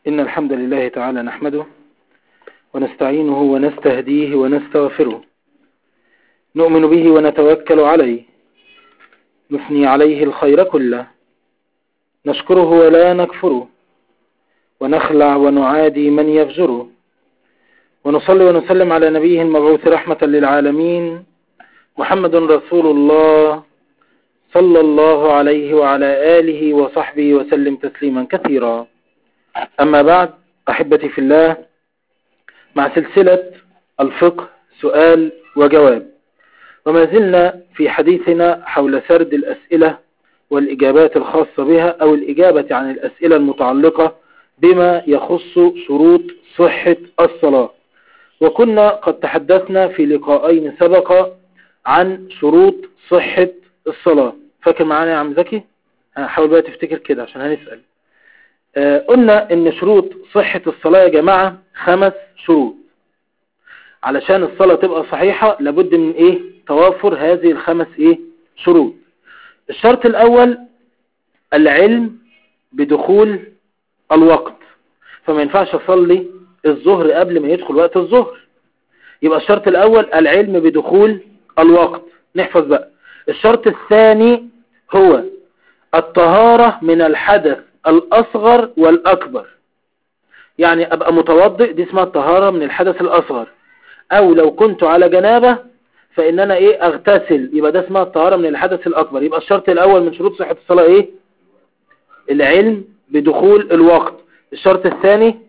إن الحمد لله تعالى نحمده ونستعينه ونستهديه ونستغفره نؤمن به ونتوكل عليه نثني عليه الخير كله نشكره ولا نكفره ونخلع ونعادي من يفجره ونصلي ونسلم على نبيه المبعوث رحمة للعالمين محمد رسول الله صلى الله عليه وعلى آله وصحبه وسلم تسليما كثيرا أما بعد أحبتي في الله مع سلسلة الفقه سؤال وجواب وما زلنا في حديثنا حول سرد الأسئلة والإجابات الخاصة بها أو الإجابة عن الأسئلة المتعلقة بما يخص شروط صحة الصلاة وكنا قد تحدثنا في لقاءين سبق عن شروط صحة الصلاة فاكر معانا يا عم زكي حاول بقى تفتكر كده عشان هنسأل آه قلنا ان شروط صحة الصلاة يا جماعة خمس شروط علشان الصلاة تبقى صحيحة لابد من ايه توافر هذه الخمس ايه شروط الشرط الاول العلم بدخول الوقت فما ينفعش اصلي الظهر قبل ما يدخل وقت الظهر يبقى الشرط الاول العلم بدخول الوقت نحفظ بقى الشرط الثاني هو الطهارة من الحدث الأصغر والأكبر يعني أبقى متوضئ دي اسمها الطهارة من الحدث الأصغر أو لو كنت على جنابة فإن أنا إيه أغتسل يبقى ده اسمها الطهارة من الحدث الأكبر يبقى الشرط الأول من شروط صحة الصلاة إيه العلم بدخول الوقت الشرط الثاني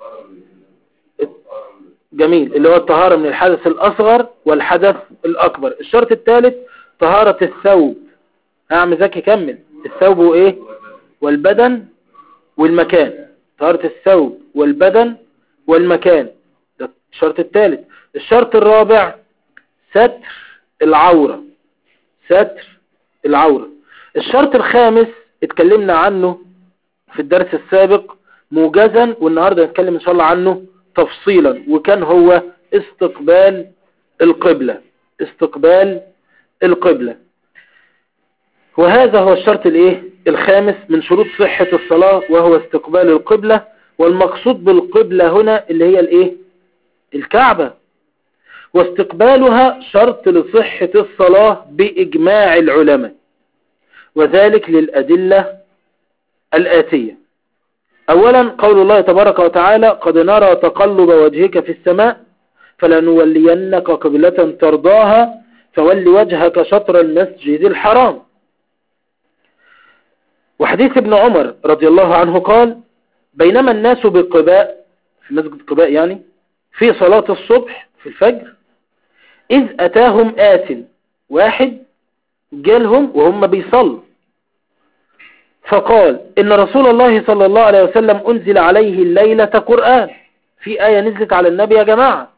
جميل اللي هو الطهارة من الحدث الأصغر والحدث الأكبر الشرط الثالث طهارة الثوب عم زكي كمل الثوب وإيه والبدن والمكان طهارة الثوب والبدن والمكان ده الشرط الثالث الشرط الرابع ستر العورة ستر العورة الشرط الخامس اتكلمنا عنه في الدرس السابق موجزا والنهاردة نتكلم ان شاء الله عنه تفصيلا وكان هو استقبال القبلة استقبال القبلة وهذا هو الشرط الايه الخامس من شروط صحة الصلاة وهو استقبال القبلة والمقصود بالقبلة هنا اللي هي الايه الكعبة واستقبالها شرط لصحة الصلاة بإجماع العلماء وذلك للأدلة الآتية أولا قول الله تبارك وتعالى قد نرى تقلب وجهك في السماء فلنولينك قبلة ترضاها فول وجهك شطر المسجد الحرام وحديث ابن عمر رضي الله عنه قال بينما الناس بقباء في مسجد قباء يعني في صلاة الصبح في الفجر إذ أتاهم آت واحد جالهم وهم بيصلوا فقال إن رسول الله صلى الله عليه وسلم أنزل عليه الليلة قرآن في آية نزلت على النبي يا جماعة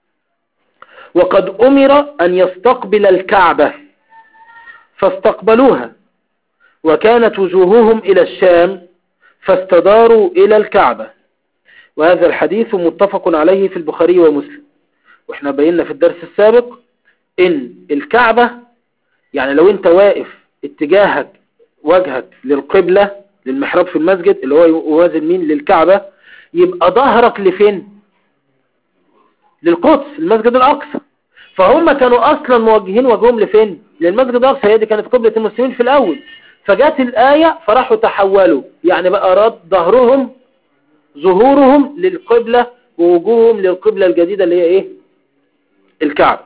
وقد أمر أن يستقبل الكعبة فاستقبلوها وكانت وجوههم إلى الشام فاستداروا إلى الكعبة وهذا الحديث متفق عليه في البخاري ومسلم واحنا بينا في الدرس السابق ان الكعبة يعني لو انت واقف اتجاهك وجهك للقبلة للمحراب في المسجد اللي هو يوازن مين للكعبة يبقى ظهرك لفين للقدس المسجد الأقصى فهم كانوا أصلا موجهين وجههم لفين للمسجد الأقصى هي دي كانت قبلة المسلمين في الأول فجات الآية فراحوا تحولوا يعني بقى رد ظهرهم ظهورهم للقبلة ووجوههم للقبلة الجديدة اللي هي ايه الكعب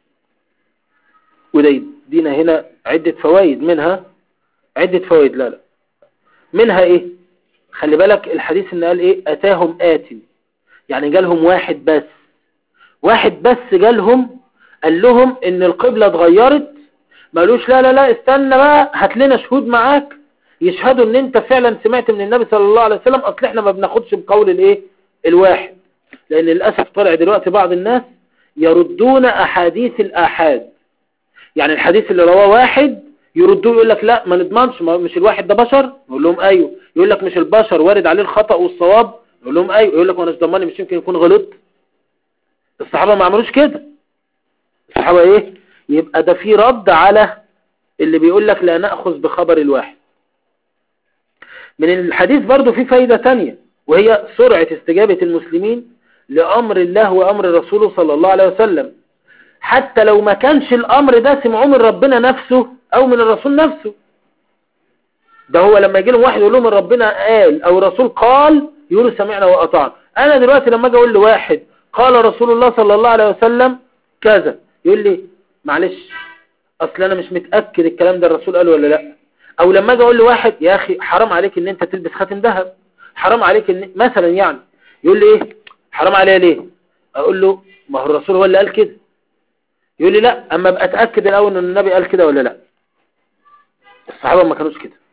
وده يدينا هنا عدة فوائد منها عدة فوائد لا لا منها ايه خلي بالك الحديث ان قال ايه اتاهم آت يعني جالهم واحد بس واحد بس جالهم قال لهم ان القبلة اتغيرت ما قالوش لا لا لا استنى بقى هات لنا شهود معاك يشهدوا ان انت فعلا سمعت من النبي صلى الله عليه وسلم اصل احنا ما بناخدش بقول الايه الواحد لان للأسف طلع دلوقتي بعض الناس يردون احاديث الاحاد يعني الحديث اللي رواه واحد يردوه يقول لك لا ما نضمنش مش الواحد ده بشر يقول لهم ايوه يقول لك مش البشر وارد عليه الخطأ والصواب يقول لهم ايوه يقول لك وانا مش ضمني مش يمكن يكون غلط الصحابة ما عملوش كده الصحابة ايه يبقى ده في رد على اللي بيقول لك لا نأخذ بخبر الواحد من الحديث برضو في فايدة تانية وهي سرعة استجابة المسلمين لأمر الله وأمر رسوله صلى الله عليه وسلم حتى لو ما كانش الأمر ده سمعوه من ربنا نفسه أو من الرسول نفسه ده هو لما يجي لهم واحد يقول لهم ربنا قال أو الرسول قال يقولوا سمعنا وأطعنا أنا دلوقتي لما أجي أقول لواحد قال رسول الله صلى الله عليه وسلم كذا يقول لي معلش أصل أنا مش متأكد الكلام ده الرسول قاله ولا لا أو لما أجي أقول لواحد يا أخي حرام عليك إن أنت تلبس خاتم ذهب حرام عليك إن مثلا يعني يقول لي إيه حرام عليا ليه أقول له ما هو الرسول هو اللي قال كده يقول لي لا أما أبقى أتأكد الأول إن النبي قال كده ولا لا الصحابة ما كانوش كده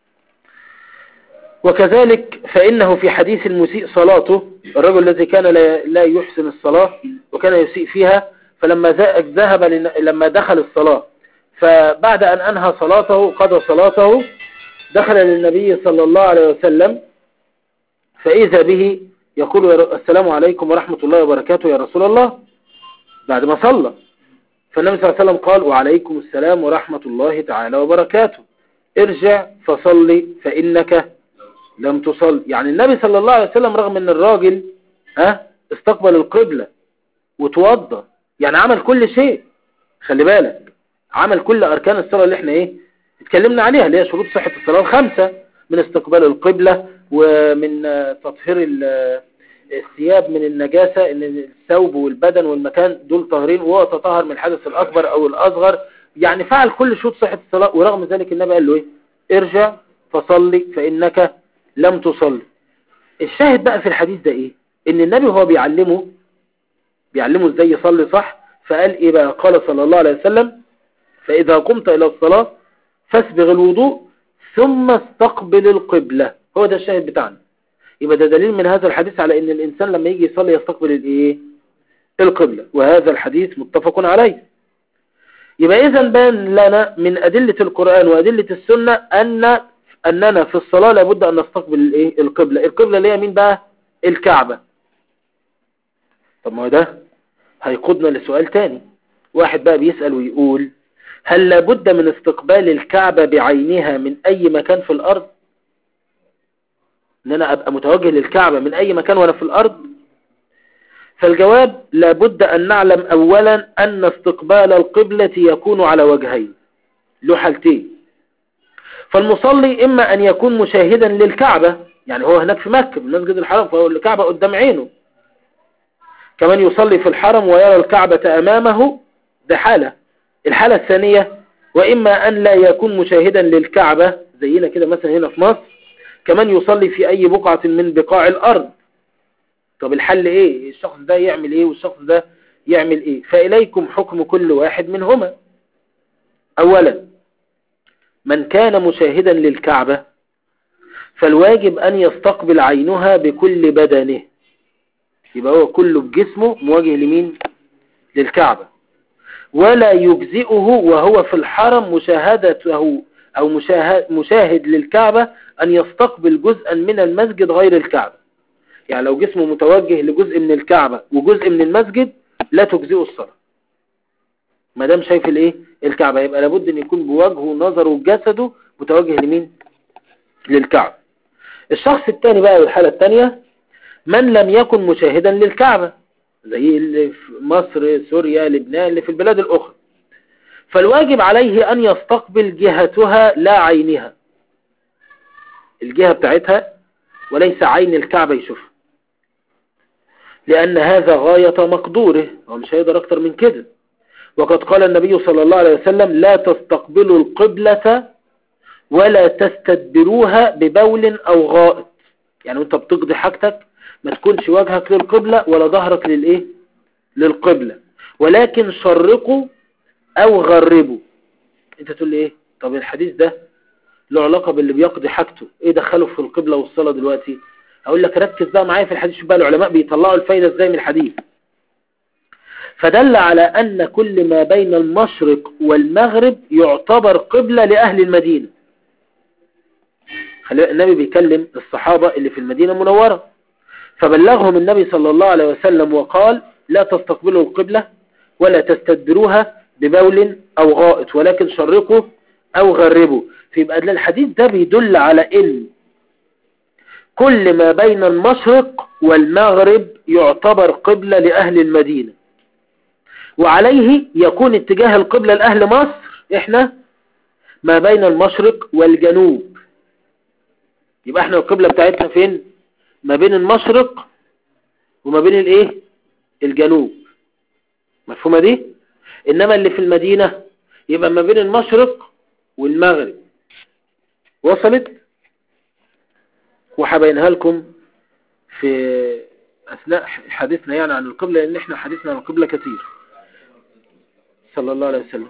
وكذلك فإنه في حديث المسيء صلاته الرجل الذي كان لا يحسن الصلاة وكان يسيء فيها فلما ذهب لما دخل الصلاة فبعد أن أنهى صلاته قضى صلاته دخل للنبي صلى الله عليه وسلم فإذا به يقول السلام عليكم ورحمة الله وبركاته يا رسول الله بعد ما صلى فالنبي صلى الله عليه وسلم قال وعليكم السلام ورحمة الله تعالى وبركاته ارجع فصلي فإنك لم تصل يعني النبي صلى الله عليه وسلم رغم ان الراجل ها استقبل القبلة وتوضى يعني عمل كل شيء خلي بالك عمل كل اركان الصلاة اللي احنا ايه اتكلمنا عليها اللي هي شروط صحة الصلاة الخمسة من استقبال القبلة ومن تطهير الثياب من النجاسة ان الثوب والبدن والمكان دول طاهرين وهو تطهر من الحدث الاكبر او الاصغر يعني فعل كل شروط صحة الصلاة ورغم ذلك النبي قال له ايه ارجع فصلي فانك لم تصلي الشاهد بقى في الحديث ده ايه ان النبي هو بيعلمه بيعلمه ازاي يصلي صح فقال ايه بقى قال صلى الله عليه وسلم فاذا قمت الى الصلاة فاسبغ الوضوء ثم استقبل القبلة هو ده الشاهد بتاعنا يبقى ده دليل من هذا الحديث على ان الانسان لما يجي يصلي يستقبل الايه القبلة وهذا الحديث متفق عليه يبقى اذا بان لنا من ادلة القرآن وادلة السنة ان أننا في الصلاة لابد أن نستقبل الايه القبلة القبلة اللي هي مين بقى الكعبة طب ما ده هيقودنا لسؤال تاني واحد بقى بيسأل ويقول هل لابد من استقبال الكعبة بعينها من أي مكان في الأرض ان انا ابقى متوجه للكعبة من اي مكان وانا في الارض فالجواب لابد ان نعلم اولا ان استقبال القبلة يكون على وجهين له حالتين فالمصلي اما ان يكون مشاهدا للكعبة يعني هو هناك في مكة في المسجد الحرام فهو الكعبة قدام عينه كمان يصلي في الحرم ويرى الكعبة امامه ده حالة الحالة الثانية واما ان لا يكون مشاهدا للكعبة زينا كده مثلا هنا في مصر كمان يصلي في اي بقعة من بقاع الارض طب الحل ايه الشخص ده يعمل ايه والشخص ده يعمل ايه فاليكم حكم كل واحد منهما اولا من كان مشاهدا للكعبة فالواجب ان يستقبل عينها بكل بدنه يبقى هو كله بجسمه مواجه لمين للكعبة ولا يجزئه وهو في الحرم مشاهدته او مشاهد, مشاهد للكعبة ان يستقبل جزءا من المسجد غير الكعبة يعني لو جسمه متوجه لجزء من الكعبة وجزء من المسجد لا تجزئه الصلاة ما دام شايف الايه الكعبة يبقى لابد ان يكون بوجهه ونظره وجسده متوجه لمين للكعبة الشخص الثاني بقى والحالة الثانية من لم يكن مشاهدا للكعبة زي اللي في مصر سوريا لبنان اللي في البلاد الاخرى فالواجب عليه ان يستقبل جهتها لا عينها الجهة بتاعتها وليس عين الكعبة يشوفها لأن هذا غاية مقدوره هو مش هيقدر أكتر من كده وقد قال النبي صلى الله عليه وسلم لا تستقبلوا القبلة ولا تستدبروها ببول أو غائط يعني وانت بتقضي حاجتك ما تكونش وجهك للقبلة ولا ظهرك للإيه للقبلة ولكن شرقوا أو غربوا انت تقول لي ايه طب الحديث ده له علاقة باللي بيقضي حاجته ايه دخله في القبلة والصلاة دلوقتي اقول لك ركز بقى معايا في الحديث شوف بقى العلماء بيطلعوا الفايدة ازاي من الحديث فدل على ان كل ما بين المشرق والمغرب يعتبر قبلة لأهل المدينة النبي بيكلم الصحابة اللي في المدينة المنورة فبلغهم النبي صلى الله عليه وسلم وقال لا تستقبلوا القبلة ولا تستدبروها ببول أو غائط ولكن شرقوا أو غربوا فيبقى الحديث ده بيدل على ان كل ما بين المشرق والمغرب يعتبر قبلة لأهل المدينة وعليه يكون اتجاه القبلة لأهل مصر احنا ما بين المشرق والجنوب يبقى احنا القبلة بتاعتنا فين ما بين المشرق وما بين الايه الجنوب مفهومة دي انما اللي في المدينة يبقى ما بين المشرق والمغرب وصلت وحبينها لكم في اثناء حديثنا يعني عن القبلة لان احنا حديثنا عن القبلة كثير صلى الله عليه وسلم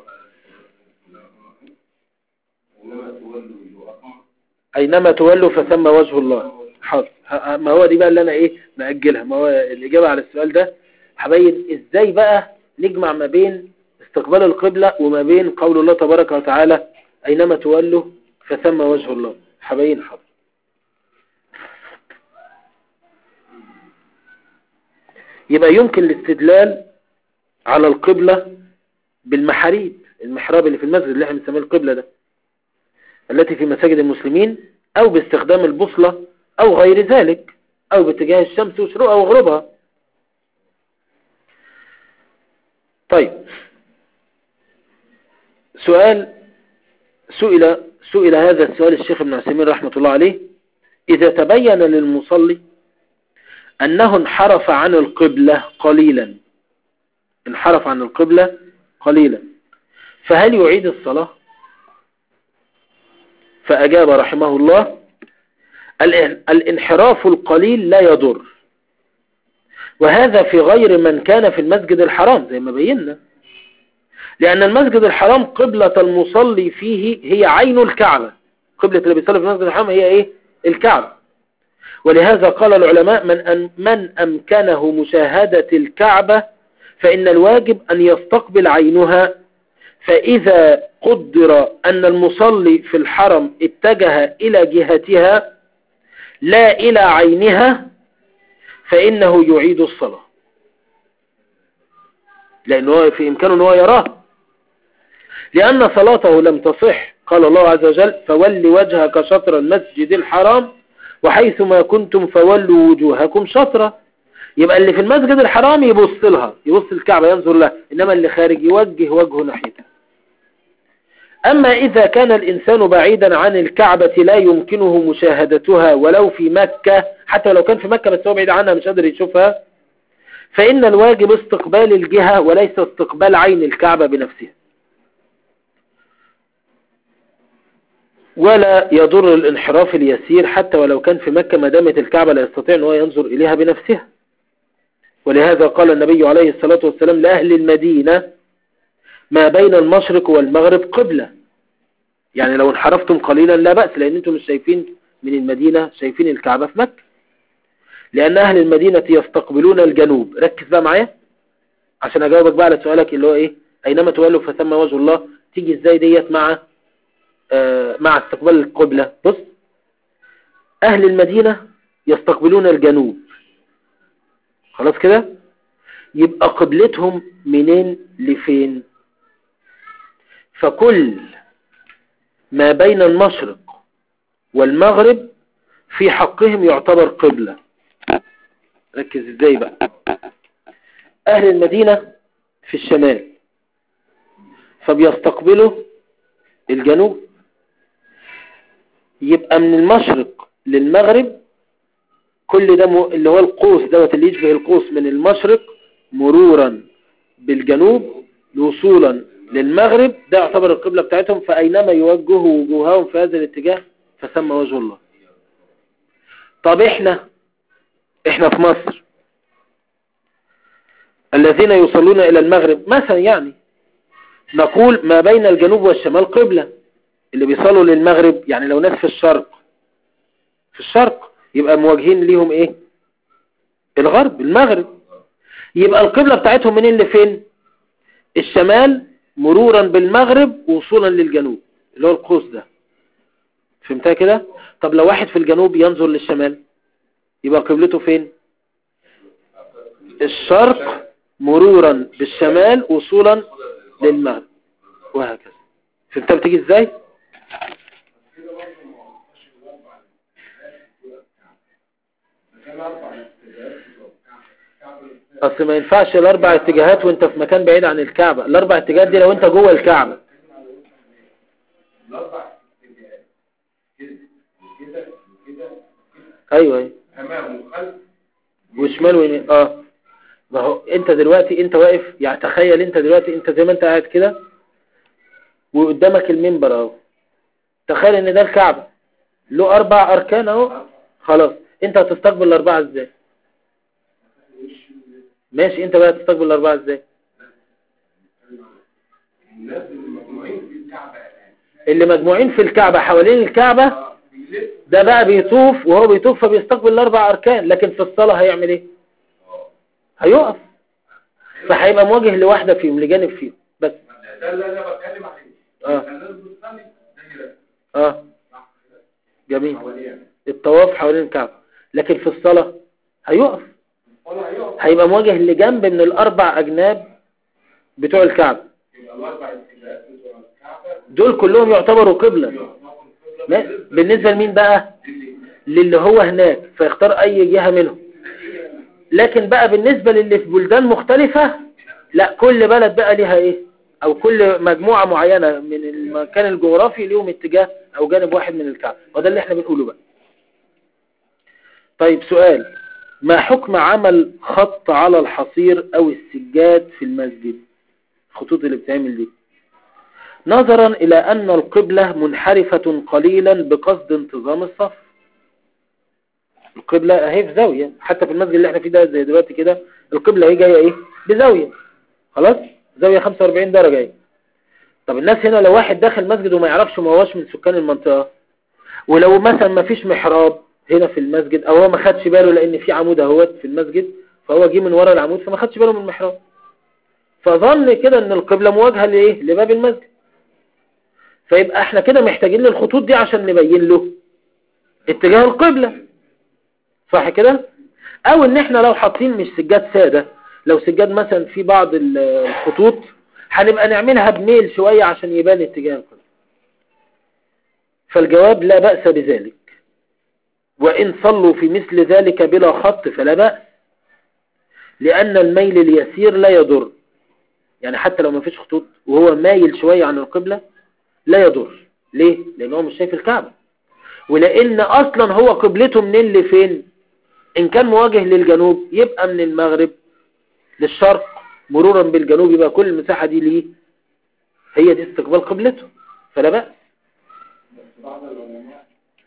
اينما تولوا فثم وجه الله حاضر ما هو دي بقى اللي انا ايه مأجلها ما هو الاجابة على السؤال ده هبين ازاي بقى نجمع ما بين استقبال القبلة وما بين قول الله تبارك وتعالى اينما تولوا فثم وجه الله هبين حاضر يبقى يمكن الاستدلال على القبلة بالمحاريب المحراب اللي في المسجد اللي احنا بنسميه القبلة ده التي في مساجد المسلمين او باستخدام البوصلة او غير ذلك او باتجاه الشمس وشروقها وغروبها طيب سؤال سئل سئل هذا السؤال الشيخ ابن عثيمين رحمة الله عليه إذا تبين للمصلي أنه انحرف عن القبلة قليلا انحرف عن القبلة قليلا فهل يعيد الصلاة فأجاب رحمه الله الانحراف القليل لا يضر وهذا في غير من كان في المسجد الحرام زي ما بينا لأن المسجد الحرام قبلة المصلي فيه هي عين الكعبة قبلة اللي بيصلي في المسجد الحرام هي ايه الكعبة ولهذا قال العلماء من, أن من أمكنه مشاهدة الكعبة فإن الواجب أن يستقبل عينها فإذا قدر أن المصلي في الحرم اتجه إلى جهتها لا إلى عينها فإنه يعيد الصلاة لأنه في إمكانه أنه يراه لأن صلاته لم تصح قال الله عز وجل فول وجهك شطر المسجد الحرام وحيث ما كنتم فولوا وجوهكم شطرة يبقى اللي في المسجد الحرام يبص لها يبص الكعبة ينظر لها إنما اللي خارج يوجه وجهه ناحيتها أما إذا كان الإنسان بعيدا عن الكعبة لا يمكنه مشاهدتها ولو في مكة حتى لو كان في مكة بس هو بعيد عنها مش قادر يشوفها فإن الواجب استقبال الجهة وليس استقبال عين الكعبة بنفسها ولا يضر الانحراف اليسير حتى ولو كان في مكة ما دامت الكعبة لا يستطيع أن هو ينظر إليها بنفسها ولهذا قال النبي عليه الصلاة والسلام لأهل المدينة ما بين المشرق والمغرب قبلة يعني لو انحرفتم قليلا لا بأس لأن انتم مش شايفين من المدينة شايفين الكعبة في مكة لأن أهل المدينة يستقبلون الجنوب ركز بقى معايا عشان أجاوبك بقى على سؤالك اللي هو إيه أينما تولوا فثم وجه الله تيجي إزاي ديت مع آه مع استقبال القبلة بص أهل المدينة يستقبلون الجنوب خلاص كده يبقى قبلتهم منين لفين فكل ما بين المشرق والمغرب في حقهم يعتبر قبلة ركز ازاي بقى اهل المدينة في الشمال فبيستقبلوا الجنوب يبقى من المشرق للمغرب كل ده م... اللي هو القوس دوت اللي يشبه القوس من المشرق مرورا بالجنوب وصولا للمغرب ده يعتبر القبلة بتاعتهم فأينما يوجهوا وجوههم في هذا الاتجاه فسمى وجه الله طب احنا احنا في مصر الذين يصلون الى المغرب مثلا يعني نقول ما بين الجنوب والشمال قبلة اللي بيصلوا للمغرب يعني لو ناس في الشرق في الشرق يبقى مواجهين ليهم ايه الغرب المغرب يبقى القبلة بتاعتهم منين لفين الشمال مرورا بالمغرب وصولا للجنوب اللي هو القوس ده فهمتها كده طب لو واحد في الجنوب ينظر للشمال يبقى قبلته فين الشرق مرورا بالشمال وصولا للمغرب وهكذا فهمتها بتيجي ازاي اصل ما ينفعش الاربع اتجاهات وانت في مكان بعيد عن الكعبة الاربع اتجاهات دي لو انت جوه الكعبة الاربع اتجاهات كده وكده وكده ايوه ايوه امام وخلف وشمال ويمين اه ما هو انت دلوقتي انت واقف يعني تخيل انت دلوقتي انت زي ما انت قاعد كده وقدامك المنبر اهو تخيل ان ده الكعبة له اربع اركان اهو خلاص انت هتستقبل الاربعة ازاي ماشي انت بقى هتستقبل الاربعة ازاي الناس اللي مجموعين في الكعبة الان اللي مجموعين في الكعبة حوالين الكعبة اه بيلف ده بقى بيطوف وهو بيطوف فبيستقبل الاربع اركان لكن في الصلاة هيعمل ايه اه هيقف فهيبقى موجه لواحدة فيهم لجانب فيهم بس ده اللي انا بتكلم عليه اه الناس بتصلي دايره اه صح كده جميل حواليها الطواف حوالين الكعبة لكن في الصلاة هيقف ولا هيقف هيبقى موجه لجنب من الاربع اجناب بتوع الكعبة يبقى الاربع اتجاهات بتوع الكعبه دول كلهم يعتبروا قبلة يعتبروا قبلة ما- بالنسبة لمين بقى للي هو هناك فيختار اي جهة منهم لكن بقى بالنسبة للي في بلدان مختلفة لا كل بلد بقى ليها ايه او كل مجموعة معينة من المكان الجغرافي ليهم اتجاه او جانب واحد من الكعبة وده اللي احنا بنقوله بقى طيب سؤال ما حكم عمل خط على الحصير او السجاد في المسجد الخطوط اللي بتعمل دي نظرا الى ان القبلة منحرفة قليلا بقصد انتظام الصف القبلة اهي في زاوية حتى في المسجد اللي احنا فيه ده زي دلوقتي كده القبلة اهي جاية ايه بزاوية خلاص زاوية 45 درجة اهي طب الناس هنا لو واحد داخل مسجد وما يعرفش ما هوش من سكان المنطقة ولو مثلا ما فيش محراب هنا في المسجد او هو ما خدش باله لان في عمود اهوت في المسجد فهو جه من ورا العمود فما خدش باله من المحراب فظن كده ان القبلة مواجهة لايه لباب المسجد فيبقى احنا كده محتاجين للخطوط دي عشان نبين له اتجاه القبلة صح كده او ان احنا لو حاطين مش سجاد سادة لو سجاد مثلا في بعض ال- الخطوط هنبقى نعملها بميل شوية عشان يبان اتجاه القبلة فالجواب لا بأس بذلك وإن صلوا في مثل ذلك بلا خط فلا بأس لأن الميل اليسير لا يضر يعني حتى لو ما فيش خطوط وهو مايل شوية عن القبلة لا يضر ليه؟ لأنه مش شايف الكعبة ولأن أصلا هو قبلته منين لفين إن كان مواجه للجنوب يبقى من المغرب للشرق مرورا بالجنوب يبقى كل المساحة دي ليه هي دي استقبال قبلته فلا بأس بس بعض العلماء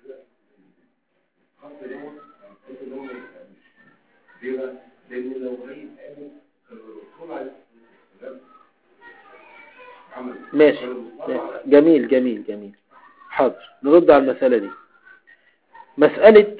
خط لون خط لون ليه بقى؟ لان لو غيب قاموا كانوا الرسول عليه الصلاه والسلام عمل ماشي كانوا بيصلوا على- جميل جميل جميل حاضر نرد على المسألة دي مسألة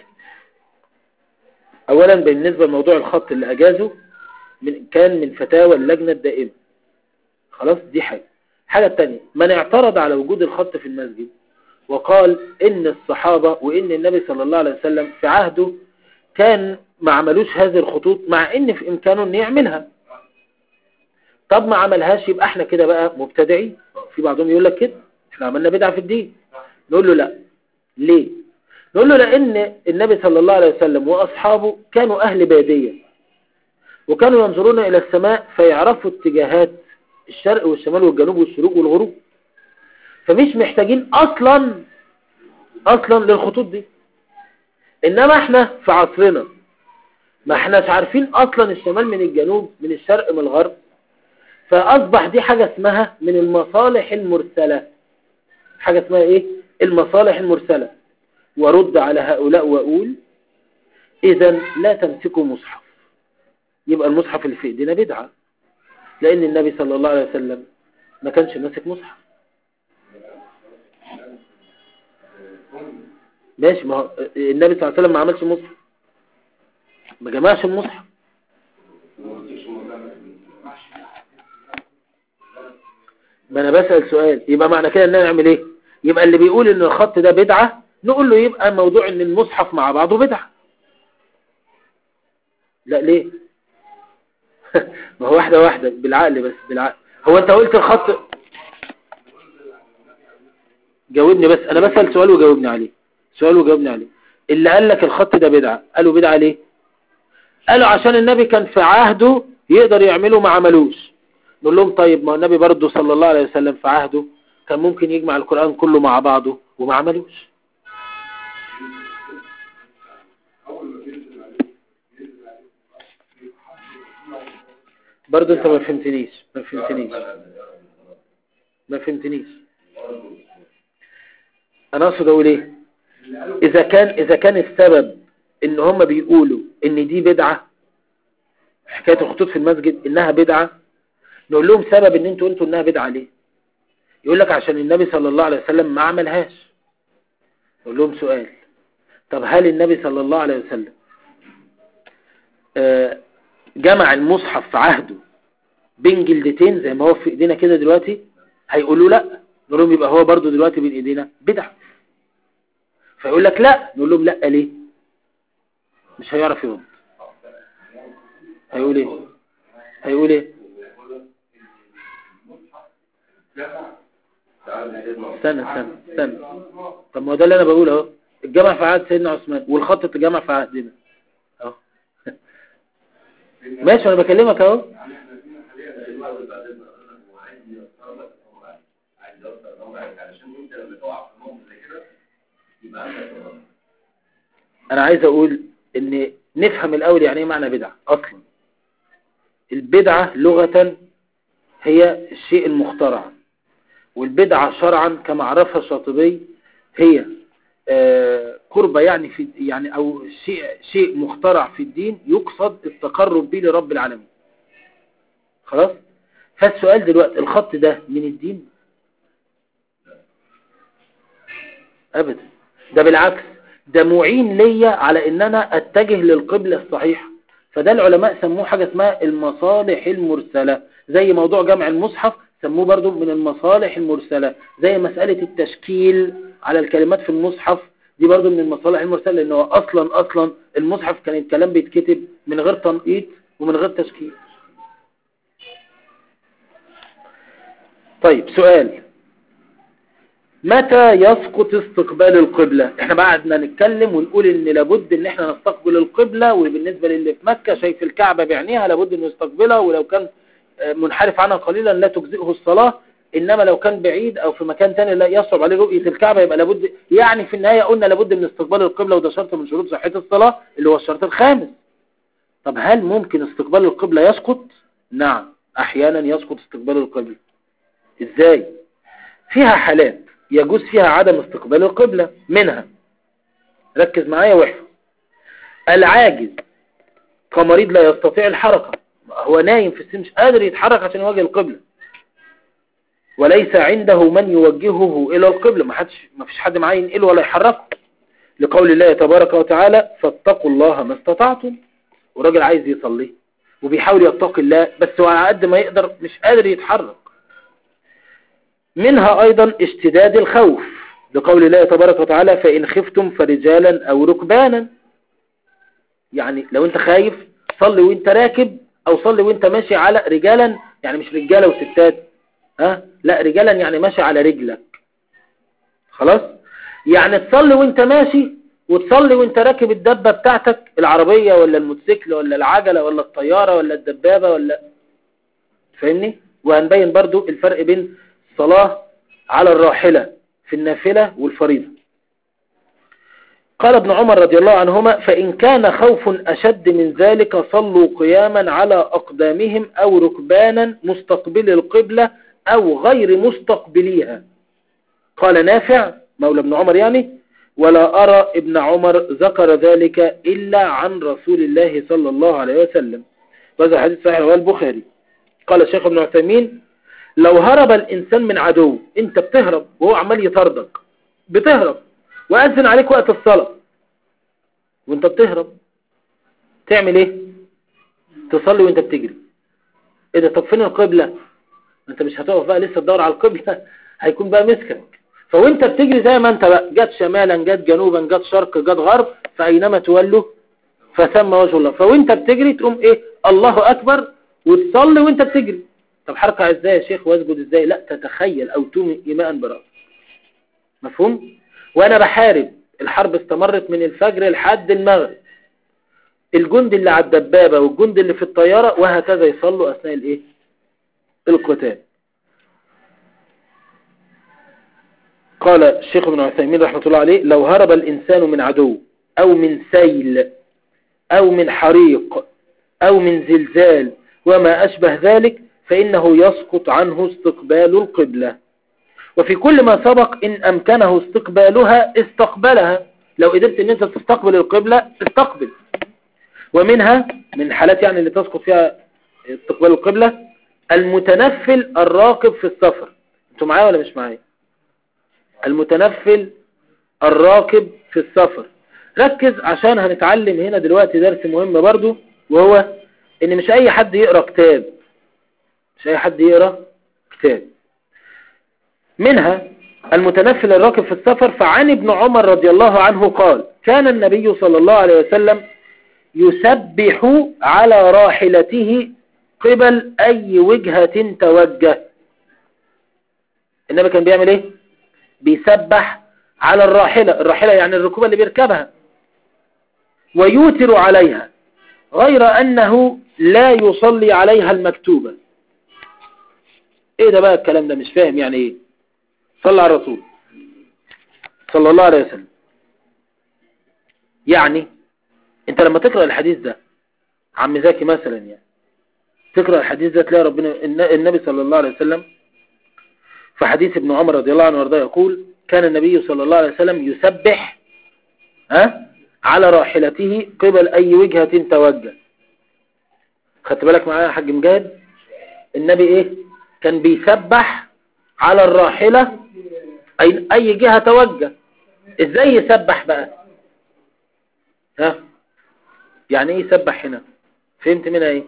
أولا بالنسبة لموضوع الخط اللي أجازه من كان من فتاوى اللجنة الدائمة خلاص دي حاجة حاجة التانية من اعترض على وجود الخط في المسجد وقال إن الصحابة وإن النبي صلى الله عليه وسلم في عهده كان ما عملوش هذه الخطوط مع إن في إمكانه إن يعملها طب ما عملهاش يبقى احنا كده بقى مبتدعين في بعضهم يقول لك كده احنا عملنا بدعة في الدين نقول له لا ليه نقول له لان النبي صلى الله عليه وسلم واصحابه كانوا اهل بادية وكانوا ينظرون الى السماء فيعرفوا اتجاهات الشرق والشمال والجنوب والشروق والغروب فمش محتاجين اصلا اصلا للخطوط دي انما احنا في عصرنا ما احناش عارفين اصلا الشمال من الجنوب من الشرق من الغرب فأصبح دي حاجة اسمها من المصالح المرسلة حاجة اسمها ايه المصالح المرسلة ورد على هؤلاء وأقول إذا لا تمسكوا مصحف يبقى المصحف اللي في ايدينا بدعة لأن النبي صلى الله عليه وسلم ما كانش ماسك مصحف ماشي ما هو النبي صلى الله عليه وسلم ما عملش مصحف ما جمعش المصحف ما انا بسأل سؤال يبقى معنى كده ان انا نعمل ايه يبقى اللي بيقول ان الخط ده بدعة نقول له يبقى موضوع ان المصحف مع بعضه بدعة لا ليه ما هو واحدة واحدة بالعقل بس بالعقل هو انت قلت الخط جاوبني بس انا بسأل سؤال وجاوبني عليه سؤال وجاوبني عليه اللي قال لك الخط ده بدعة قالوا بدعة ليه قالوا عشان النبي كان في عهده يقدر يعمله ما عملوش نقول لهم طيب ما النبي برضه صلى الله عليه وسلم في عهده كان ممكن يجمع القرآن كله مع بعضه وما عملوش اول ما بينزل عليه بينزل عليه بيحط الرسول عليه برضه انت ما فهمتنيش ما فهمتنيش ما فهمتنيش انا اقصد اقول ايه اذا كان اذا كان السبب ان هم بيقولوا ان دي بدعة حكاية الخطوط في المسجد انها بدعة نقول لهم سبب ان انتوا قلتوا انها بدعة ليه يقول لك عشان النبي صلى الله عليه وسلم ما عملهاش نقول لهم سؤال طب هل النبي صلى الله عليه وسلم آه، جمع المصحف في عهده بين جلدتين زي ما هو في ايدينا كده دلوقتي هيقولوا لا نقول لهم يبقى هو برضو دلوقتي بين ايدينا بدعة فيقول لك لا نقول لهم لا ليه مش هيعرف يرد هيقول ايه هيقول ايه استنى استنى استنى طب ما هو ده اللي انا بقوله اهو الجامع في عهد سيدنا عثمان والخط اتجمع في عهدنا اهو ماشي انا بكلمك اهو انا عايز اقول ان نفهم الاول يعني ايه معنى بدعة اصلا البدعة لغة هي الشيء المخترع والبدعة شرعا كما عرفها الشاطبي هي آه، قربة يعني في يعني او شيء شيء مخترع في الدين يقصد التقرب به لرب العالمين خلاص فالسؤال دلوقتي الخط ده من الدين ابدا ده بالعكس ده معين ليا على ان انا اتجه للقبلة الصحيحة فده العلماء سموه حاجة اسمها المصالح المرسلة زي موضوع جمع المصحف سموه برضو من المصالح المرسلة زي مسألة التشكيل على الكلمات في المصحف دي برضو من المصالح المرسلة لأنه هو أصلا أصلا المصحف كان الكلام بيتكتب من غير تنقيط ومن غير تشكيل طيب سؤال متى يسقط استقبال القبلة احنا بعدنا نتكلم ونقول ان لابد ان احنا نستقبل القبلة وبالنسبة للي في مكة شايف الكعبة بعينيها لابد انه يستقبلها ولو كان منحرف عنها قليلا لا تجزئه الصلاة انما لو كان بعيد او في مكان تاني لا يصعب عليه رؤية الكعبة يبقى لابد يعني في النهاية قلنا لابد من استقبال القبلة وده شرط من شروط صحة الصلاة اللي هو الشرط الخامس طب هل ممكن استقبال القبلة يسقط نعم احيانا يسقط استقبال القبلة ازاي فيها حالات يجوز فيها عدم استقبال القبلة منها ركز معايا واحفظ العاجز كمريض لا يستطيع الحركة هو نايم في السن مش قادر يتحرك عشان يواجه القبلة وليس عنده من يوجهه إلى القبلة ما حدش ما فيش حد معاه ينقله ولا يحركه لقول الله تبارك وتعالى فاتقوا الله ما استطعتم وراجل عايز يصلي وبيحاول يتقي الله بس هو على قد ما يقدر مش قادر يتحرك منها أيضا اشتداد الخوف لقول الله تبارك وتعالى فإن خفتم فرجالا أو ركبانا يعني لو انت خايف صلي وانت راكب او صلي وانت ماشي على رجالا يعني مش رجالة وستات ها لا رجالا يعني ماشي على رجلك خلاص يعني تصلي وانت ماشي وتصلي وانت راكب الدبة بتاعتك العربية ولا الموتوسيكل ولا العجلة ولا الطيارة ولا الدبابة ولا فاهمني وهنبين برضو الفرق بين الصلاة على الراحلة في النافلة والفريضة قال ابن عمر رضي الله عنهما فإن كان خوف أشد من ذلك صلوا قياما على أقدامهم أو ركبانا مستقبل القبلة أو غير مستقبليها قال نافع مولى ابن عمر يعني ولا أرى ابن عمر ذكر ذلك إلا عن رسول الله صلى الله عليه وسلم وهذا حديث صحيح رواه البخاري قال الشيخ ابن عثيمين لو هرب الإنسان من عدو انت بتهرب وهو عمال يطردك بتهرب وأذن عليك وقت الصلاة وانت بتهرب تعمل ايه تصلي وانت بتجري ايه ده طب فين القبلة انت مش هتقف بقى لسه تدور على القبلة هيكون بقى مسكك فوانت بتجري زي ما انت بقى جت شمالا جت جنوبا جت شرق جت غرب فاينما تولوا فثم وجه الله فوانت بتجري تقوم ايه الله اكبر وتصلي وانت بتجري طب حركة ازاي يا شيخ واسجد ازاي لا تتخيل او تومي ايماء برأسك مفهوم وانا بحارب الحرب استمرت من الفجر لحد المغرب الجند اللي على الدبابة والجند اللي في الطيارة وهكذا يصلوا أثناء الإيه القتال قال الشيخ ابن عثيمين رحمة الله عليه لو هرب الإنسان من عدو أو من سيل أو من حريق أو من زلزال وما أشبه ذلك فإنه يسقط عنه استقبال القبلة وفي كل ما سبق إن أمكنه استقبالها استقبلها لو قدرت أن أنت تستقبل القبلة استقبل ومنها من الحالات يعني اللي تسقط فيها استقبال القبلة المتنفل الراكب في السفر انتوا معايا ولا مش معايا المتنفل الراكب في السفر ركز عشان هنتعلم هنا دلوقتي درس مهم برضو وهو ان مش اي حد يقرأ كتاب مش اي حد يقرأ كتاب منها المتنفل الراكب في السفر فعن ابن عمر رضي الله عنه قال كان النبي صلى الله عليه وسلم يسبح على راحلته قبل اي وجهة توجه النبي كان بيعمل ايه بيسبح على الراحلة الراحلة يعني الركوبة اللي بيركبها ويوتر عليها غير أنه لا يصلي عليها المكتوبة ايه ده بقى الكلام ده مش فاهم يعني ايه صلى على الرسول صلى الله عليه وسلم يعني انت لما تقرأ الحديث ده عم زكي مثلا يعني تقرأ الحديث ده تلاقي ربنا النبي صلى الله عليه وسلم في حديث ابن عمر رضي الله عنه وارضاه يقول كان النبي صلى الله عليه وسلم يسبح ها على راحلته قبل اي وجهة توجه خدت بالك معايا يا حاج مجاهد النبي ايه كان بيسبح على الراحلة اي, أي جهة توجه ازاي يسبح بقى ها يعني ايه يسبح هنا فهمت منها ايه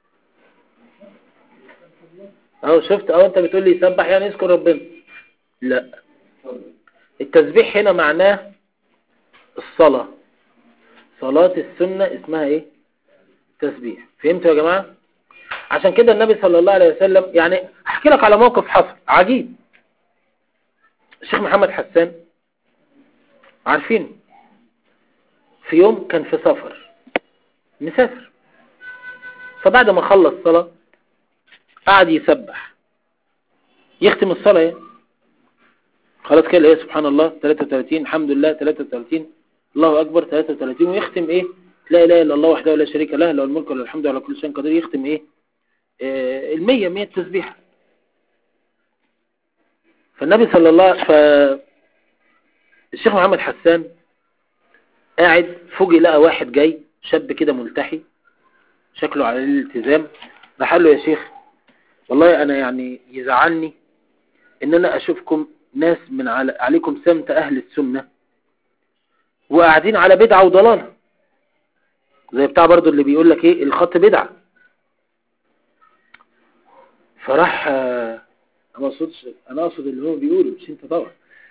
اهو شفت اهو انت بتقول لي يسبح يعني يذكر ربنا لا التسبيح هنا معناه الصلاة صلاة السنة اسمها ايه تسبيح فهمتوا يا جماعة عشان كده النبي صلى الله عليه وسلم يعني احكي لك على موقف حصل عجيب الشيخ محمد حسان عارفين في يوم كان في سفر مسافر فبعد ما خلص صلاة قعد يسبح يختم الصلاة ايه خلاص كده ايه سبحان الله 33 الحمد لله 33 الله اكبر 33 ويختم ايه لا اله الا الله وحده لا شريك له له الملك وله الحمد على كل شيء قدير يختم ايه آه المية مية تسبيح فالنبي صلى الله ف الشيخ محمد حسان قاعد فوجئ لقى واحد جاي شاب كده ملتحي شكله على الالتزام راح قال له يا شيخ والله انا يعني يزعلني ان انا اشوفكم ناس من على عليكم سمت اهل السنة وقاعدين على بدعة وضلالة زي بتاع برضو اللي بيقول لك ايه الخط بدعة فراح انا ما اقصدش انا اقصد اللي هو بيقوله مش انت طبعا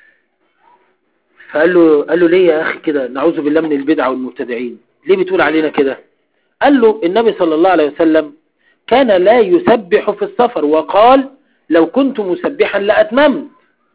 فقال له قال له ليه يا اخي كده نعوذ بالله من البدعة والمبتدعين ليه بتقول علينا كده قال له النبي صلى الله عليه وسلم كان لا يسبح في السفر وقال لو كنت مسبحا لأتممت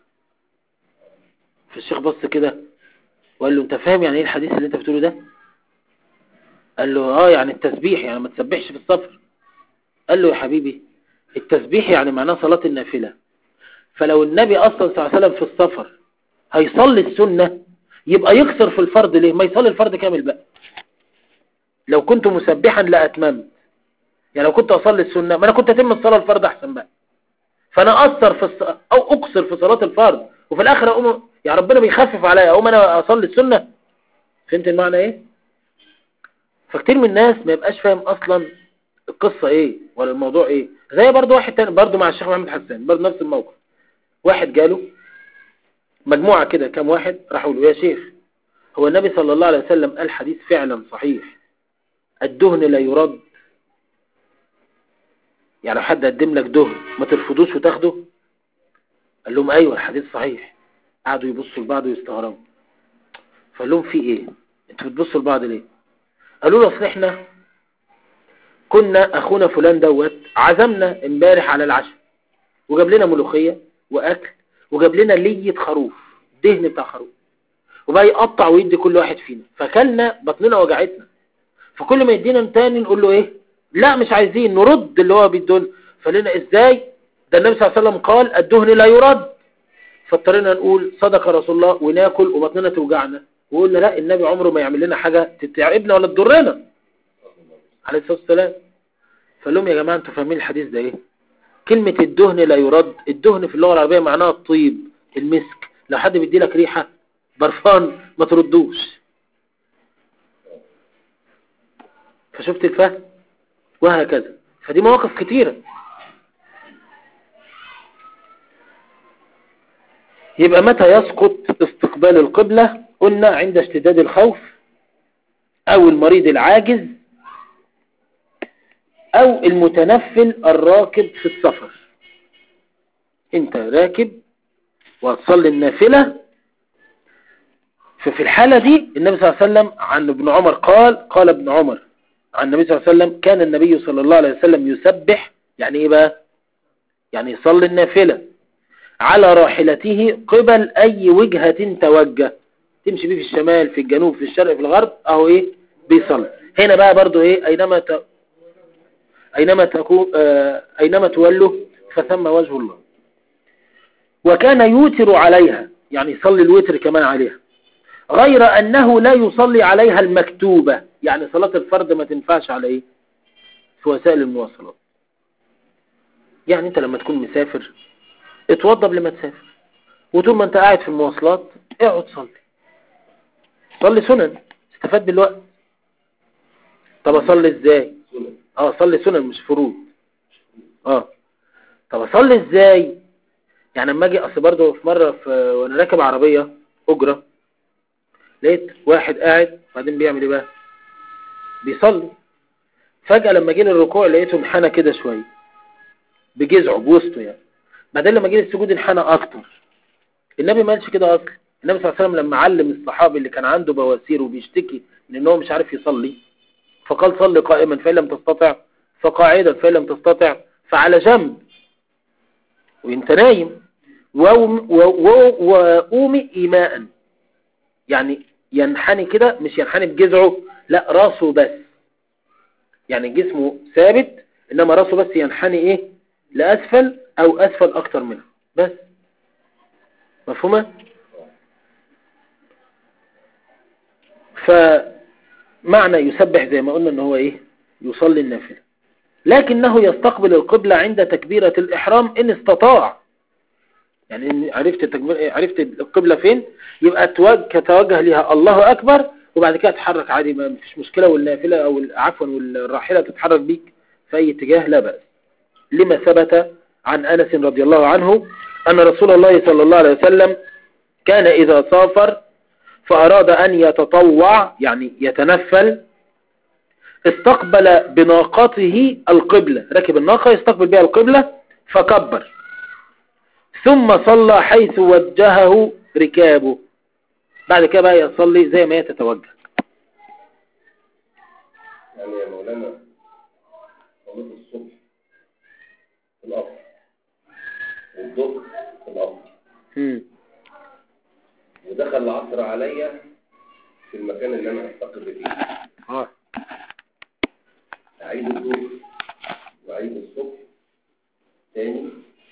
فالشيخ بص كده وقال له انت فاهم يعني ايه الحديث اللي انت بتقوله ده قال له اه يعني التسبيح يعني ما تسبحش في السفر قال له يا حبيبي التسبيح يعني معناه صلاة النافلة فلو النبي اصلا صلى الله عليه وسلم في السفر هيصلي السنة يبقى يكسر في الفرض ليه ما يصلي الفرض كامل بقى لو كنت مسبحا لأتممت يعني لو كنت أصلي السنة ما أنا كنت أتم الصلاة الفرض أحسن بقى فأنا أثر في الص... أو أقصر في صلاة الفرض وفي الآخر أقوم يا ربنا بيخفف عليا أقوم أنا أصلي السنة فهمت المعنى إيه فكتير من الناس ما يبقاش فاهم أصلا القصة إيه ولا الموضوع إيه زي برضو واحد تاني برضو مع الشيخ محمد حسان برضو نفس الموقف واحد جاله مجموعة كده كام واحد راحوا له يا شيخ هو النبي صلى الله عليه وسلم قال حديث فعلا صحيح الدهن لا يرد يعني لو حد قدم لك دهن ما ترفضوش وتاخده قال لهم ايوه الحديث صحيح قعدوا يبصوا لبعض ويستغربوا فقال لهم في ايه انتوا بتبصوا لبعض ليه قالوا له اصل احنا كنا اخونا فلان دوت عزمنا امبارح على العشاء وجاب لنا ملوخيه واكل وجاب لنا لية خروف دهن بتاع خروف وبقى يقطع ويدي كل واحد فينا فكلنا بطننا وجعتنا فكل ما يدينا تاني نقول له ايه لا مش عايزين نرد اللي هو بيدون فلنا ازاي ده النبي صلى الله عليه وسلم قال الدهن لا يرد فاضطرينا نقول صدق رسول الله وناكل وبطننا توجعنا وقلنا لا النبي عمره ما يعمل لنا حاجة تتعبنا ولا تضرنا عليه الصلاة والسلام فقال لهم يا جماعة انتوا فاهمين الحديث ده ايه كلمة الدهن لا يرد الدهن في اللغة العربية معناها الطيب المسك لو حد بيدي لك ريحة برفان ما تردوش فشفت الفهم وهكذا فدي مواقف كتيرة يبقى متى يسقط استقبال القبلة قلنا عند اشتداد الخوف او المريض العاجز او المتنفل الراكب في السفر انت راكب وتصلي النافلة ففي الحالة دي النبي صلى الله عليه وسلم عن ابن عمر قال قال ابن عمر عن النبي صلى الله عليه وسلم كان النبي صلى الله عليه وسلم يسبح يعني ايه بقى يعني يصلي النافلة على راحلته قبل اي وجهة توجه تمشي بيه في الشمال في الجنوب في الشرق في الغرب اهو ايه بيصلي هنا بقى برضو ايه اينما ت... اينما تكون آه اينما تولوا فثم وجه الله وكان يوتر عليها يعني يصلي الوتر كمان عليها غير انه لا يصلي عليها المكتوبة يعني صلاة الفرد ما تنفعش على ايه في وسائل المواصلات يعني انت لما تكون مسافر اتوضى قبل ما تسافر وطول ما انت قاعد في المواصلات اقعد صلي صلي سنن استفاد بالوقت طب اصلي ازاي سنن اه صلي سنن مش فروض اه طب اصلي ازاي يعني اما اجي اصل برضه في مره في وانا راكب عربيه اجره لقيت واحد قاعد وبعدين بيعمل ايه بقى بيصلي فجاه لما جه للركوع لقيته انحنى كده شويه بجذعه بوسطه يعني بعدين لما جه للسجود انحنى اكتر النبي ما قالش كده اصلا النبي صلى الله عليه وسلم لما علم الصحابي اللي كان عنده بواسير وبيشتكي من ان هو مش عارف يصلي فقال صل قائما فإن لم تستطع فقاعدا فإن لم تستطع فعلى جنب وانت نايم وأوم- و- و- وقومي إيماء يعني ينحني كده مش ينحني بجذعه لا راسه بس يعني جسمه ثابت إنما راسه بس ينحني إيه لأسفل أو أسفل أكتر منه بس مفهومة فمعنى يسبح زي ما قلنا ان هو ايه يصلي النافلة لكنه يستقبل القبلة عند تكبيرة الإحرام إن استطاع يعني إن عرفت التكبير عرفت القبلة فين يبقى توجه توجه لها الله أكبر وبعد كده تتحرك عادي ما فيش مشكلة والنافلة أو ال- عفوا والراحلة تتحرك بيك في أي اتجاه لا بأس لما ثبت عن أنس رضي الله عنه أن رسول الله صلى الله عليه وسلم كان إذا سافر فأراد أن يتطوع يعني يتنفل استقبل بناقته القبلة ركب الناقة يستقبل بها القبلة فكبر ثم صلى حيث وجهه ركابه بعد كده بقى يصلي زي ما هي تتوجه يعني يا مولانا صليت الصبح في القصر والظهر في القصر مم. ودخل العصر عليا في المكان اللي انا هستقر فيه آه. اعيد الظهر واعيد الصبح تاني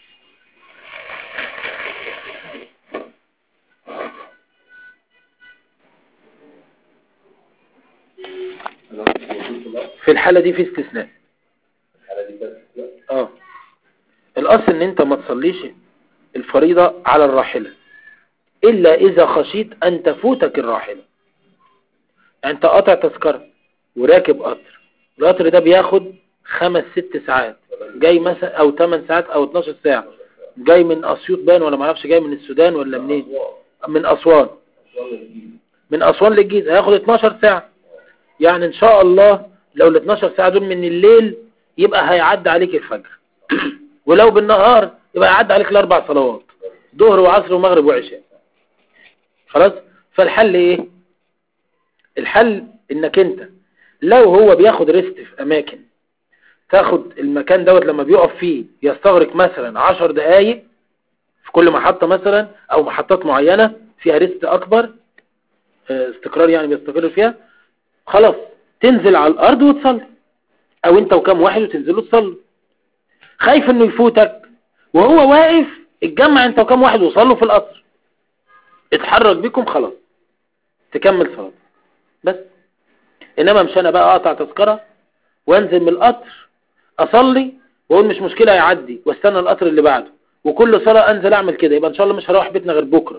انا كنت موجود في القصر في الحالة دي في استثناء الحالة دي بس لا اه الأصل ان انت ما تصليش الفريضة على الراحلة إلا إذا خشيت أن تفوتك الراحلة يعني أنت قاطع تذكرة وراكب قطر القطر ده بياخد خمس ست ساعات جاي مثلا أو 8 ساعات أو 12 ساعة جاي من أسيوط بان ولا معرفش جاي من السودان ولا منين من أسوان أسوان الجيزة من أسوان للجيزة هياخد 12 ساعة يعني إن شاء الله لو ال 12 ساعة دول من الليل يبقى هيعدي عليك الفجر ولو بالنهار يبقى هيعدي عليك الأربع صلوات ظهر وعصر ومغرب وعشاء خلاص فالحل إيه الحل إنك أنت لو هو بياخد ريست في أماكن تاخد المكان دوت لما بيقف فيه يستغرق مثلا 10 دقايق في كل محطة مثلا أو محطات معينة فيها ريست أكبر آه، استقرار يعني بيستقر فيها خلاص تنزل على الارض وتصلي او انت وكم واحد وتنزلوا تصلوا خايف انه يفوتك وهو واقف اتجمع انت وكم واحد وصلوا في القطر اتحرك بيكم خلاص تكمل صلاة بس انما مش انا بقى اقطع تذكرة وانزل من القطر اصلي واقول مش مشكلة يعدي واستنى القطر اللي بعده وكل صلاة انزل اعمل كده يبقى ان شاء الله مش هروح بيتنا غير بكرة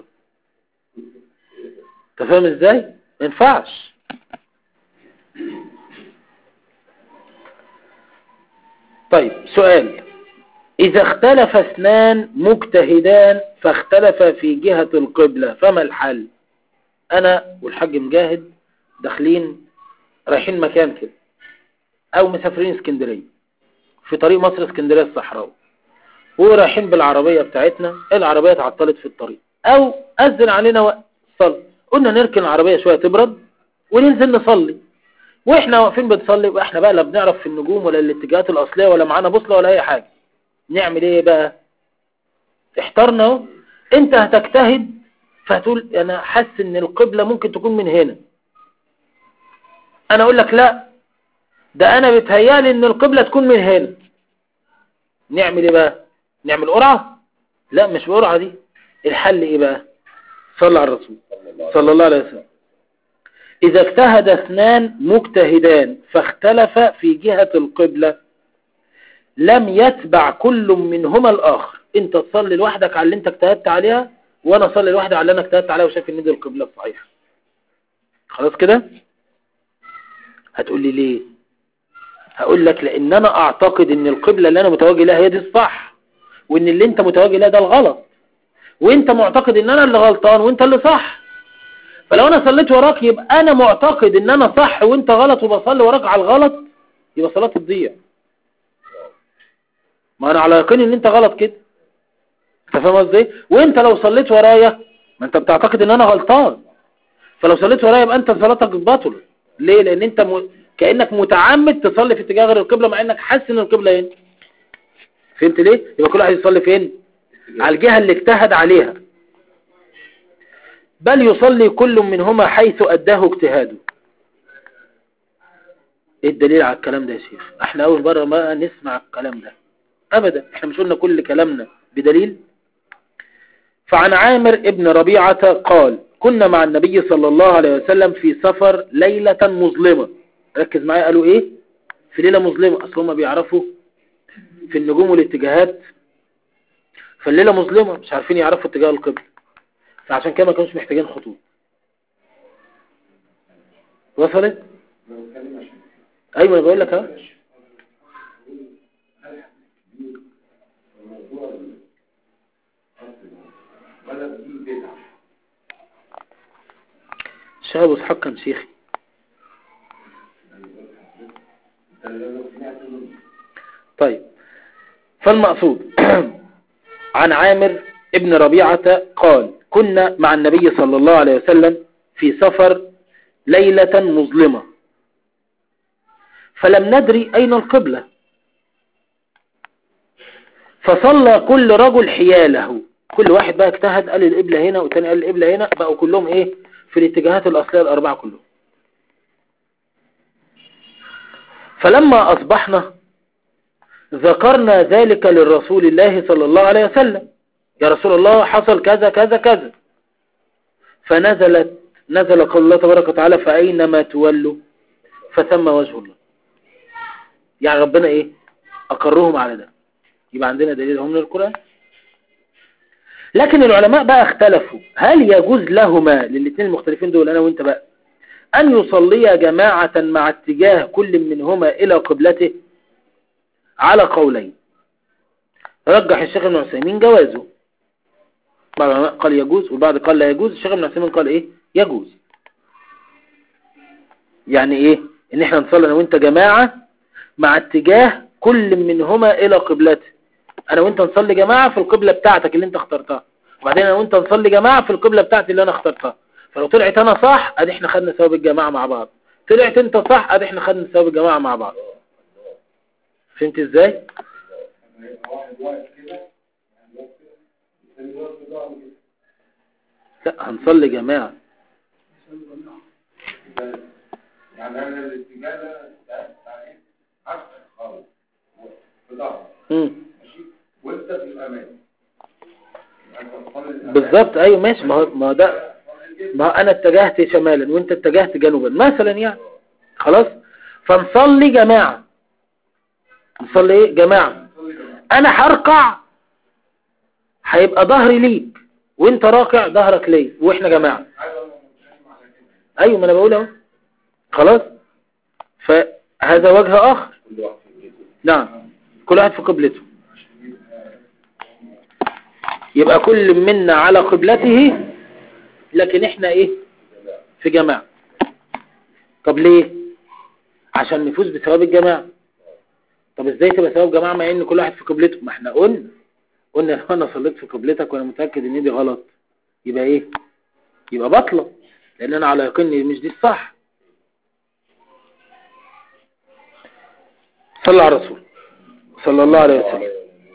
انت فاهم ازاي ما ينفعش طيب سؤال إذا اختلف اثنان مجتهدان فاختلف في جهة القبلة فما الحل أنا والحاج مجاهد داخلين رايحين مكان كده أو مسافرين اسكندرية في طريق مصر اسكندرية الصحراوي ورايحين بالعربية بتاعتنا العربية اتعطلت في الطريق أو أذن علينا وقت صلي قلنا نركن العربية شوية تبرد وننزل نصلي واحنا واقفين بنصلي واحنا بقى لا بنعرف في النجوم ولا الاتجاهات الأصلية ولا معانا بوصلة ولا أي حاجة نعمل ايه بقى احترنا اهو انت هتجتهد فهتقول انا حاسس ان القبلة ممكن تكون من هنا انا اقول لك لا ده انا بتهيالي ان القبلة تكون من هنا نعمل ايه بقى نعمل قرعة لا مش قرعة دي الحل ايه بقى صلى على الرسول صلى الله عليه وسلم اذا اجتهد اثنان مجتهدان فاختلف في جهة القبلة لم يتبع كل منهما الآخر انت تصلي لوحدك على اللي انت اجتهدت عليها وانا اصلي لوحدي على اللي انا اجتهدت عليها وشايف ان دي القبلة الصحيحة خلاص كده هتقول لي ليه هقول لك لان انا اعتقد ان القبلة اللي انا متوجه لها هي دي الصح وان اللي انت متوجه لها ده الغلط وانت معتقد ان انا اللي غلطان وانت اللي صح فلو انا صليت وراك يبقى انا معتقد ان انا صح وانت غلط وبصلي وراك على الغلط يبقى صلاتي تضيع ما انا على يقين ان انت غلط كده انت فاهم ازاي وانت لو صليت ورايا ما انت بتعتقد ان انا غلطان فلو صليت ورايا يبقى انت صلاتك باطل ليه لان انت م... كانك متعمد تصلي في اتجاه غير القبلة مع انك حاسس ان القبلة هنا فهمت ليه يبقى كل واحد يصلي فين على الجهة اللي اجتهد عليها بل يصلي كل منهما حيث اداه اجتهاده ايه الدليل على الكلام ده يا شيخ احنا اول مرة ما نسمع الكلام ده ابدا احنا مش قلنا كل كلامنا بدليل فعن عامر ابن ربيعة قال كنا مع النبي صلى الله عليه وسلم في سفر ليلة مظلمة ركز معايا قالوا ايه في ليلة مظلمة اصل هم بيعرفوا في النجوم والاتجاهات فالليلة مظلمة مش عارفين يعرفوا اتجاه القبل فعشان كده ما كانوش محتاجين خطوط وصلت ايوه انا بقول لك اهو الشيخ ابو اسحاق كان شيخي طيب فالمقصود عن عامر ابن ربيعة قال كنا مع النبي صلى الله عليه وسلم في سفر ليلة مظلمة فلم ندري أين القبلة فصلى كل رجل حياله كل واحد بقى اجتهد قال القبلة هنا والتاني قال القبلة هنا بقوا كلهم ايه في الاتجاهات الأصلية الأربعة كلهم فلما أصبحنا ذكرنا ذلك للرسول الله صلى الله عليه وسلم يا رسول الله حصل كذا كذا كذا فنزلت نزل قول الله تبارك وتعالى فأينما تولوا فثم وجه الله يعني ربنا ايه أقرهم على ده يبقى عندنا دليل هم من القرآن لكن العلماء بقى اختلفوا هل يجوز لهما للاثنين المختلفين دول انا وانت بقى ان يصليا جماعة مع اتجاه كل منهما الى قبلته على قولين رجح الشيخ ابن عثيمين جوازه بعض العلماء قال يجوز والبعض قال لا يجوز الشيخ ابن عثيمين قال ايه يجوز يعني ايه ان احنا نصلي انا وانت جماعة مع اتجاه كل منهما الى قبلته انا وانت نصلي جماعة في القبلة بتاعتك اللي انت اخترتها وبعدين انا وانت نصلي جماعة في القبلة بتاعتي اللي انا اخترتها فلو طلعت انا صح ادي احنا خدنا ثواب الجماعة مع بعض طلعت انت صح ادي احنا خدنا ثواب الجماعة مع بعض فهمت ازاي لا هنصلي جماعة يعني انا الاتجاه ده ده عليه عكسك خالص في ظهرك مم. ماشي وانت في الامان يبقى انت تصلي الأمان. بالظبط ايوه ماشي ما هو ما هو ده تصلي الجسم. ما هو انا اتجهت شمالا وانت اتجهت جنوبا مثلا يعني خلاص فنصلي جماعة نصلي ايه جماعة تصلي جماعة. انا هركع هيبقى ظهري ليك وانت راكع ظهرك ليا واحنا جماعة عايز اقول لك متفاهم على كده ايوه ما انا بقول اهو خلاص فهذا وجه اخر كل واحد في بيته نعم كل واحد في قبلته يبقى كل منا على قبلته لكن احنا ايه في جماعة طب ليه عشان نفوز بثواب الجماعة طب ازاي تبقى ثواب جماعة مع ان كل واحد في قبلته ما احنا قلنا قلنا لو انا صليت في قبلتك وانا متأكد ان دي غلط يبقى ايه يبقى بطلة لان انا على يقين إن مش دي الصح صلى على الرسول صلى الله عليه وسلم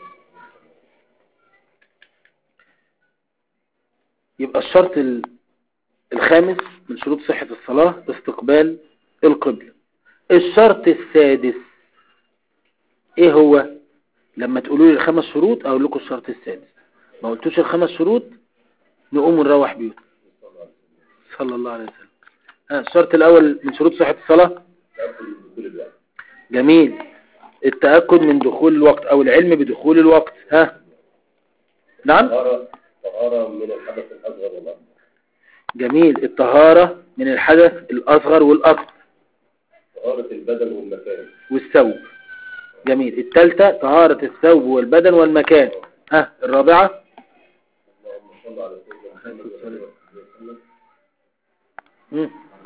يبقى الشرط ال- الخامس من شروط صحة الصلاة استقبال القبلة الشرط السادس ايه هو لما تقولوا لي الخمس شروط اقول لكم الشرط السادس ما قلتوش الخمس شروط نقوم ونروح بيوت صلى الله عليه وسلم ها الشرط الاول من شروط صحة الصلاة تاكل من كل الوقت جميل التأكد من دخول الوقت او العلم بدخول الوقت ها نعم طهارة طهارة من الحدث الأصغر والأكبر جميل الطهارة من الحدث الأصغر والأكبر طهارة البدن والمكان والثوب جميل الثالثة طهارة الثوب والبدن والمكان ها الرابعة اللهم صل على سيدنا محمد وعلى آله وسلم مم.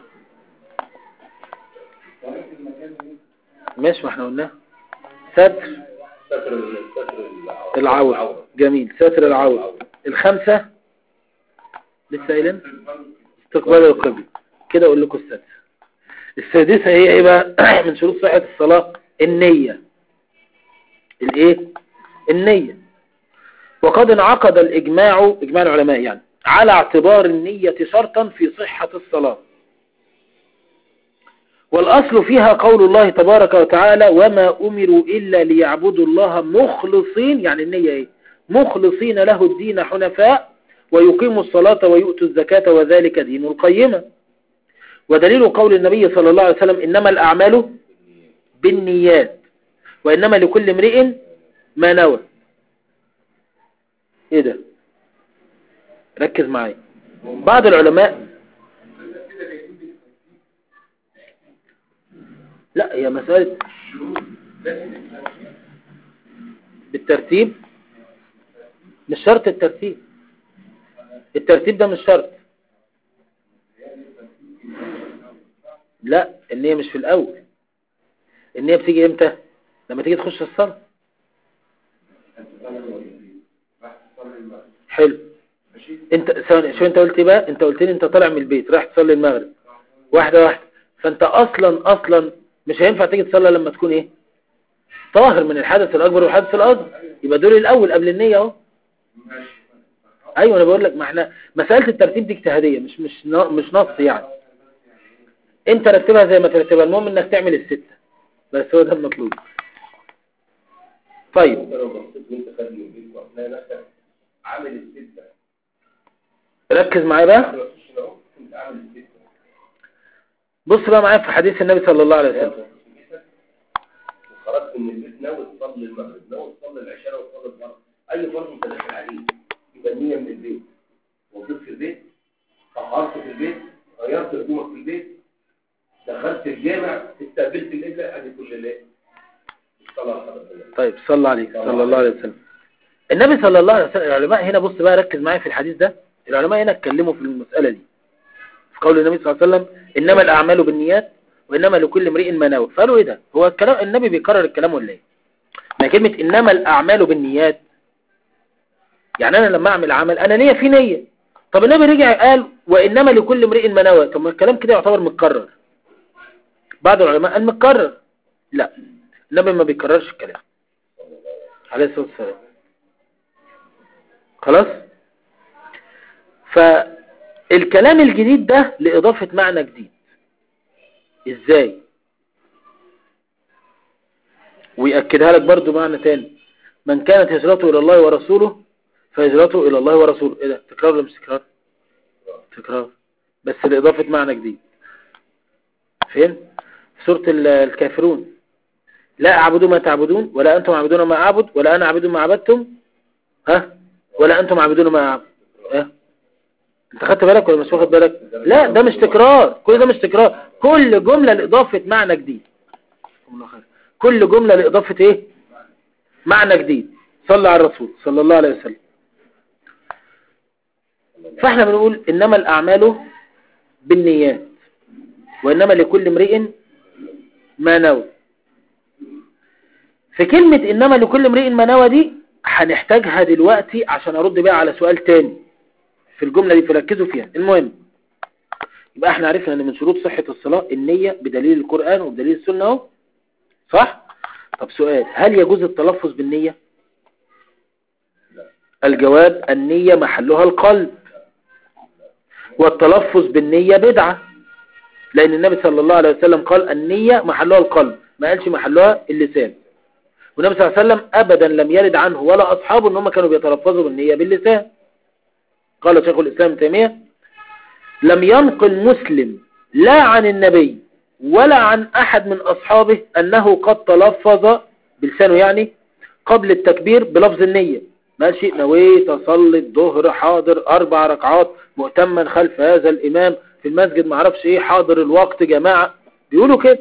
طهارة المكان دي ماشي ما احنا قلناها ستر ستر ال- ستر العورة العورة جميل ستر العورة الخمسة لسه قايلين استقبال القبل كده اقول لكم السادسة السادسة هي ايه بقى من شروط صحة الصلاة النية الايه النية وقد انعقد الاجماع اجماع العلماء يعني على اعتبار النية شرطا في صحة الصلاة والأصل فيها قول الله تبارك وتعالى وما أمروا إلا ليعبدوا الله مخلصين يعني النية إيه مخلصين له الدين حنفاء ويقيموا الصلاة ويؤتوا الزكاة وذلك دين القيمة ودليل قول النبي صلى الله عليه وسلم إنما الأعمال بالنيات وإنما لكل امرئ ما نوى إيه ده ركز معايا بعض العلماء لا هي مسألة بالترتيب مش شرط الترتيب الترتيب ده مش شرط لا النية مش في الأول النية بتيجي امتى لما تيجي تخش الصلاة حلو انت ثواني شو انت قلت ايه بقى انت قلت لي انت طالع من البيت رايح تصلي المغرب واحدة واحدة فانت اصلا اصلا مش هينفع تيجي تصلي لما تكون ايه طاهر من الحدث الاكبر والحدث الاصغر يبقى دول الاول قبل النية اهو ايوه انا بقول لك ما احنا مسألة الترتيب دي اجتهادية مش مش نا- مش نص يعني انت رتبها زي ما ترتبها المهم انك تعمل الستة بس هو ده المطلوب طيب انت لو بصيت وانت خارج من البيت وهتلاقي نفسك عامل الستة ركز معايا بقى قبل ما تخش هنا اهو انت عامل الستة بص بقى معايا في حديث النبي صلى الله عليه وسلم وخرجت من البيت ناوي تصلي المغرب ناوي تصلي العشاء ناوي تصلي الفرض اي فرض انت داخل عليه يبقى النية من البيت وضيت في البيت طهرت في البيت غيرت هدومك في البيت دخلت الجامع استقبلت القبلة ادي كل الليل الصلاة حضرتك طيب صلى عليه صلى الله عليه وسلم النبي صلى الله عليه وسلم العلماء هنا بص بقى ركز معايا في الحديث ده العلماء هنا اتكلموا في المسألة دي في قول النبي صلى الله عليه وسلم إنما الأعمال بالنيات وإنما لكل امرئ ما نوى فقالوا إيه ده هو الكلام النبي بيكرر الكلام ولا إيه ما كلمة إنما الأعمال بالنيات يعني أنا لما أعمل عمل أنا نية في نية طب النبي رجع قال وإنما لكل امرئ ما نوى طب ما الكلام كده يعتبر متكرر بعض العلماء قال متكرر لا النبي ما بيكررش الكلام عليه الصلاة والسلام خلاص فالكلام الجديد ده لإضافة معنى جديد ازاي ويأكدها لك برضو معنى تاني من كانت هجرته إلى الله ورسوله فهجرته إلى الله ورسوله إيه ده تكرار ولا مش تكرار تكرار بس لإضافة معنى جديد فين سورة ال- الكافرون لا أعبد ما تعبدون ولا أنتم عابدون ما أعبد ولا أنا عابد ما عبدتم ها ولا أنتم عابدون ما أعبد ها انت خدت بالك ولا مش واخد بالك لا ده مش تكرار كل ده مش تكرار كل جملة لإضافة معنى جديد الله خير. كل جملة لإضافة ايه معنى جديد صلى على الرسول صلى الله عليه وسلم فاحنا بنقول انما الاعمال بالنيات وانما لكل امرئ ما نوى في كلمة انما لكل امرئ ما نوى دي هنحتاجها دلوقتي عشان ارد بقى على سؤال تاني في الجملة دي فركزوا فيها المهم يبقى احنا عرفنا ان من شروط صحة الصلاة النية بدليل القرآن وبدليل السنة اهو صح طب سؤال هل يجوز التلفظ بالنية الجواب النية محلها القلب والتلفظ بالنية بدعة لأن النبي صلى الله عليه وسلم قال النية محلها القلب ما قالش محلها اللسان والنبي صلى الله عليه وسلم أبدا لم يرد عنه ولا أصحابه أنهم كانوا بيتلفظوا بالنية باللسان قال شيخ الإسلام ابن تيمية لم ينقل مسلم لا عن النبي ولا عن أحد من أصحابه أنه قد تلفظ بلسانه يعني قبل التكبير بلفظ النية ماشي نويت أصلي الظهر حاضر أربع ركعات مؤتما خلف هذا الإمام في المسجد معرفش إيه حاضر الوقت جماعة بيقولوا كده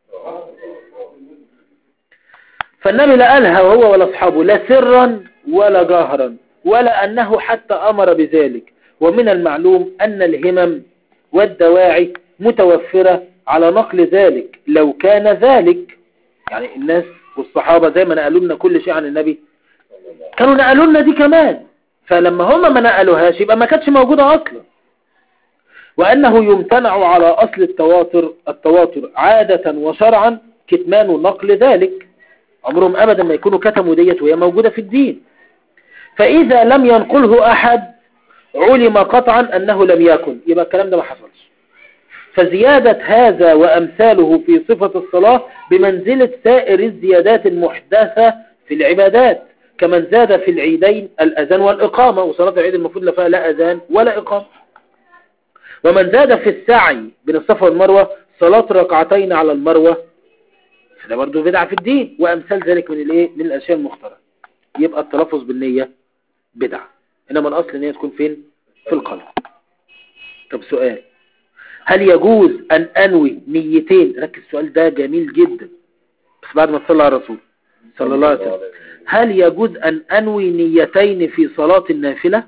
فالنبي لا قالها هو ولا أصحابه لا سرا ولا جهرا ولا أنه حتى أمر بذلك ومن المعلوم أن الهمم والدواعي متوفرة على نقل ذلك لو كان ذلك يعني الناس والصحابة زي ما نقلوا لنا كل شيء عن النبي كانوا نقلوا لنا دي كمان فلما هم ما نقلوهاش يبقى ما كانتش موجودة أصلا وأنه يمتنع على أصل التواتر التواتر عادة وشرعا كتمان نقل ذلك عمرهم أبدا ما يكونوا كتموا ديت وهي موجودة في الدين فإذا لم ينقله أحد علم قطعا أنه لم يكن يبقى الكلام ده ما حصلش فزيادة هذا وأمثاله في صفة الصلاة بمنزلة سائر الزيادات المحدثة في العبادات كمن زاد في العيدين الأذان والإقامة وصلاة العيد المفروض لا فيها لا أذان ولا إقامة ومن زاد في السعي بين الصفا والمروة صلاة ركعتين على المروة ده برضه بدعة في الدين وأمثال ذلك من الايه من الأشياء المختارة يبقى التلفظ بالنية بدعة إنما الأصل ان هي تكون فين في القلب طب سؤال هل يجوز أن أنوي نيتين ركز السؤال ده جميل جدا بس بعد ما تصلى على الرسول صلى الله عليه وسلم هل يجوز أن أنوي نيتين في صلاة النافلة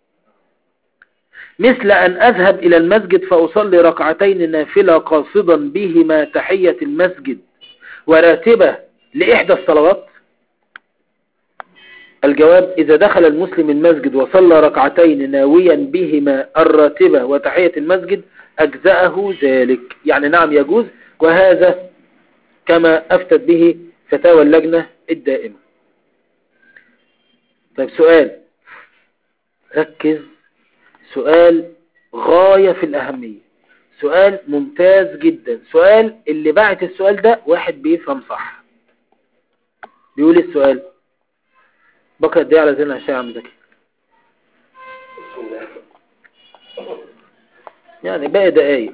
مثل أن أذهب إلى المسجد فأصلي ركعتين نافلة قاصدا بهما تحية المسجد وراتبة لإحدى الصلوات الجواب إذا دخل المسلم المسجد وصلى ركعتين ناويا بهما الراتبة وتحية المسجد أجزأه ذلك يعني نعم يجوز وهذا كما أفتت به فتاوى اللجنة الدائمة طيب سؤال ركز سؤال غاية في الأهمية سؤال ممتاز جدا سؤال اللي بعت السؤال ده واحد بيفهم صح بيقول السؤال بقى قد ايه على زين العشاء يا عم زكي يعني باقي دقايق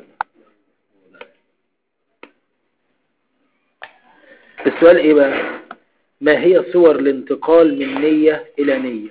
السؤال ايه بقى ما هي صور الانتقال من نية الى نية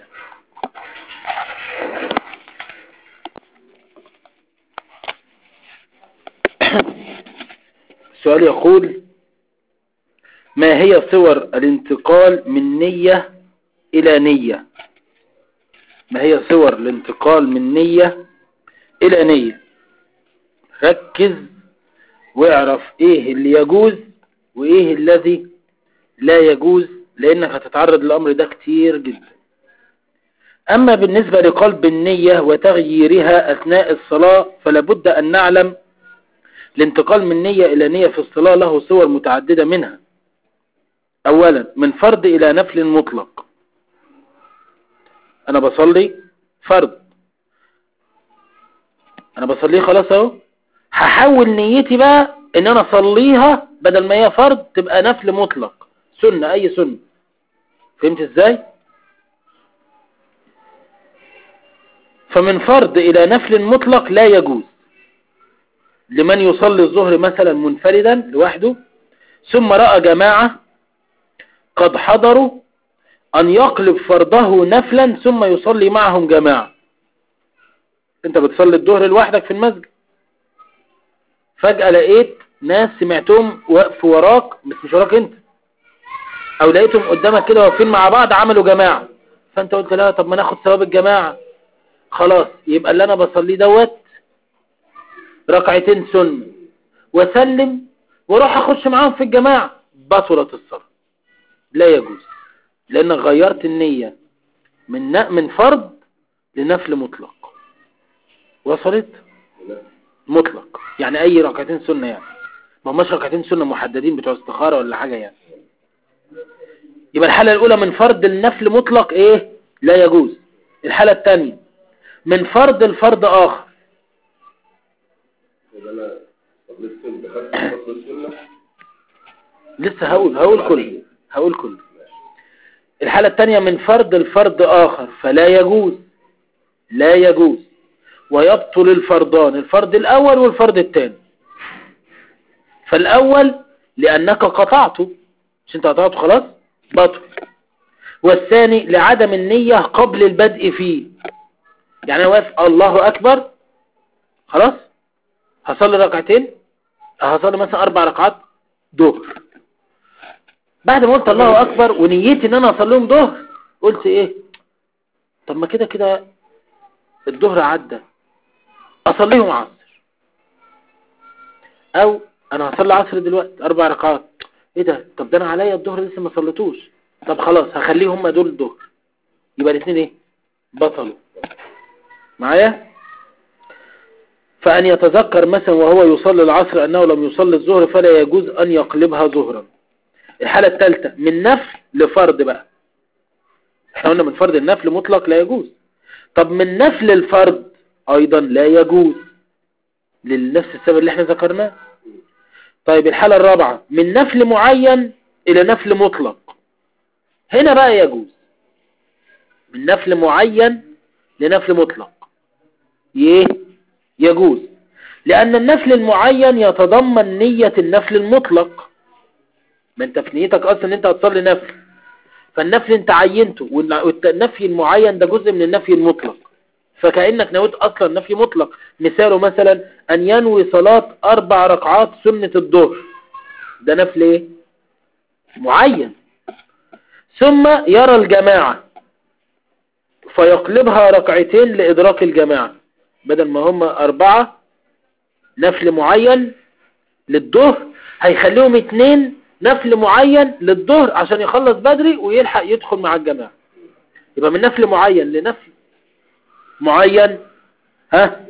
السؤال يقول ما هي صور الانتقال من نية إلى نية ما هي صور الانتقال من نية إلى نية ركز واعرف ايه اللي يجوز وايه الذي لا يجوز لانك هتتعرض للامر ده كتير جدا اما بالنسبة لقلب النية وتغييرها اثناء الصلاة فلابد ان نعلم الانتقال من نية الى نية في الصلاة له صور متعددة منها اولا من فرض الى نفل مطلق انا بصلي فرض انا بصلي خلاص اهو هحول نيتي بقى ان انا اصليها بدل ما هي فرض تبقى نفل مطلق سنة اي سنة فهمت ازاي فمن فرض الى نفل مطلق لا يجوز لمن يصلي الظهر مثلا منفردا لوحده ثم رأى جماعة قد حضروا أن يقلب فرضه نفلا ثم يصلي معهم جماعة انت بتصلي الظهر لوحدك في المسجد فجأة لقيت ناس سمعتهم وقف وراك بس مش وراك انت او لقيتهم قدامك كده واقفين مع بعض عملوا جماعة فانت قلت لا طب ما ناخد ثواب الجماعة خلاص يبقى اللي انا بصليه دوت ركعتين سنة وسلم واروح اخش معاهم في الجماعة بطلت الصلاة لا يجوز لانك غيرت النية من من فرض لنفل مطلق وصلت مطلق يعني اي ركعتين سنة يعني ما هماش ركعتين سنة محددين بتوع استخارة ولا حاجة يعني يبقى الحالة الاولى من فرض النفل مطلق ايه لا يجوز الحالة الثانية من فرض الفرض اخر يبقى انا صليت سنة دخلت في فصل السنة لسه هقول هقول كله هقول كله الحالة الثانية من فرض الفرض آخر فلا يجوز لا يجوز ويبطل الفرضان الفرض الأول والفرض الثاني فالأول لأنك قطعته مش انت قطعته خلاص بطل والثاني لعدم النية قبل البدء فيه يعني انا واقف الله أكبر خلاص هصلي ركعتين هصلي مثلا أربع ركعات ظهر بعد ما قلت الله أكبر ونيتي ان انا اصليهم ظهر قلت ايه طب ما كده كده الظهر عدى اصليهم عصر او انا هصلي عصر دلوقتي اربع ركعات ايه ده طب ده انا عليا الظهر لسه ما صليتوش طب خلاص هخليهم هم دول الظهر يبقى الاثنين ايه بطلوا معايا فان يتذكر مثلا وهو يصلي العصر انه لم يصلي الظهر فلا يجوز ان يقلبها ظهرا الحالة الثالثة من نفل لفرض بقى احنا قلنا من فرض النفل مطلق لا يجوز طب من نفل الفرض ايضا لا يجوز لنفس السبب اللي احنا ذكرناه طيب الحالة الرابعة من نفل معين الى نفل مطلق هنا بقى يجوز من نفل معين لنفل مطلق يه يجوز لان النفل المعين يتضمن نية النفل المطلق ما انت في نيتك اصلا ان انت هتصلي نفل فالنفل انت عينته والنفي المعين ده جزء من النفي المطلق فكأنك نويت اصلا نفي مطلق مثاله مثلا ان ينوي صلاة اربع ركعات سنة الظهر ده نفل ايه معين ثم يرى الجماعة فيقلبها ركعتين لادراك الجماعة بدل ما هم اربعة نفل معين للظهر هيخليهم اتنين نفل معين للظهر عشان يخلص بدري ويلحق يدخل مع الجماعة يبقى من نفل معين لنفل معين ها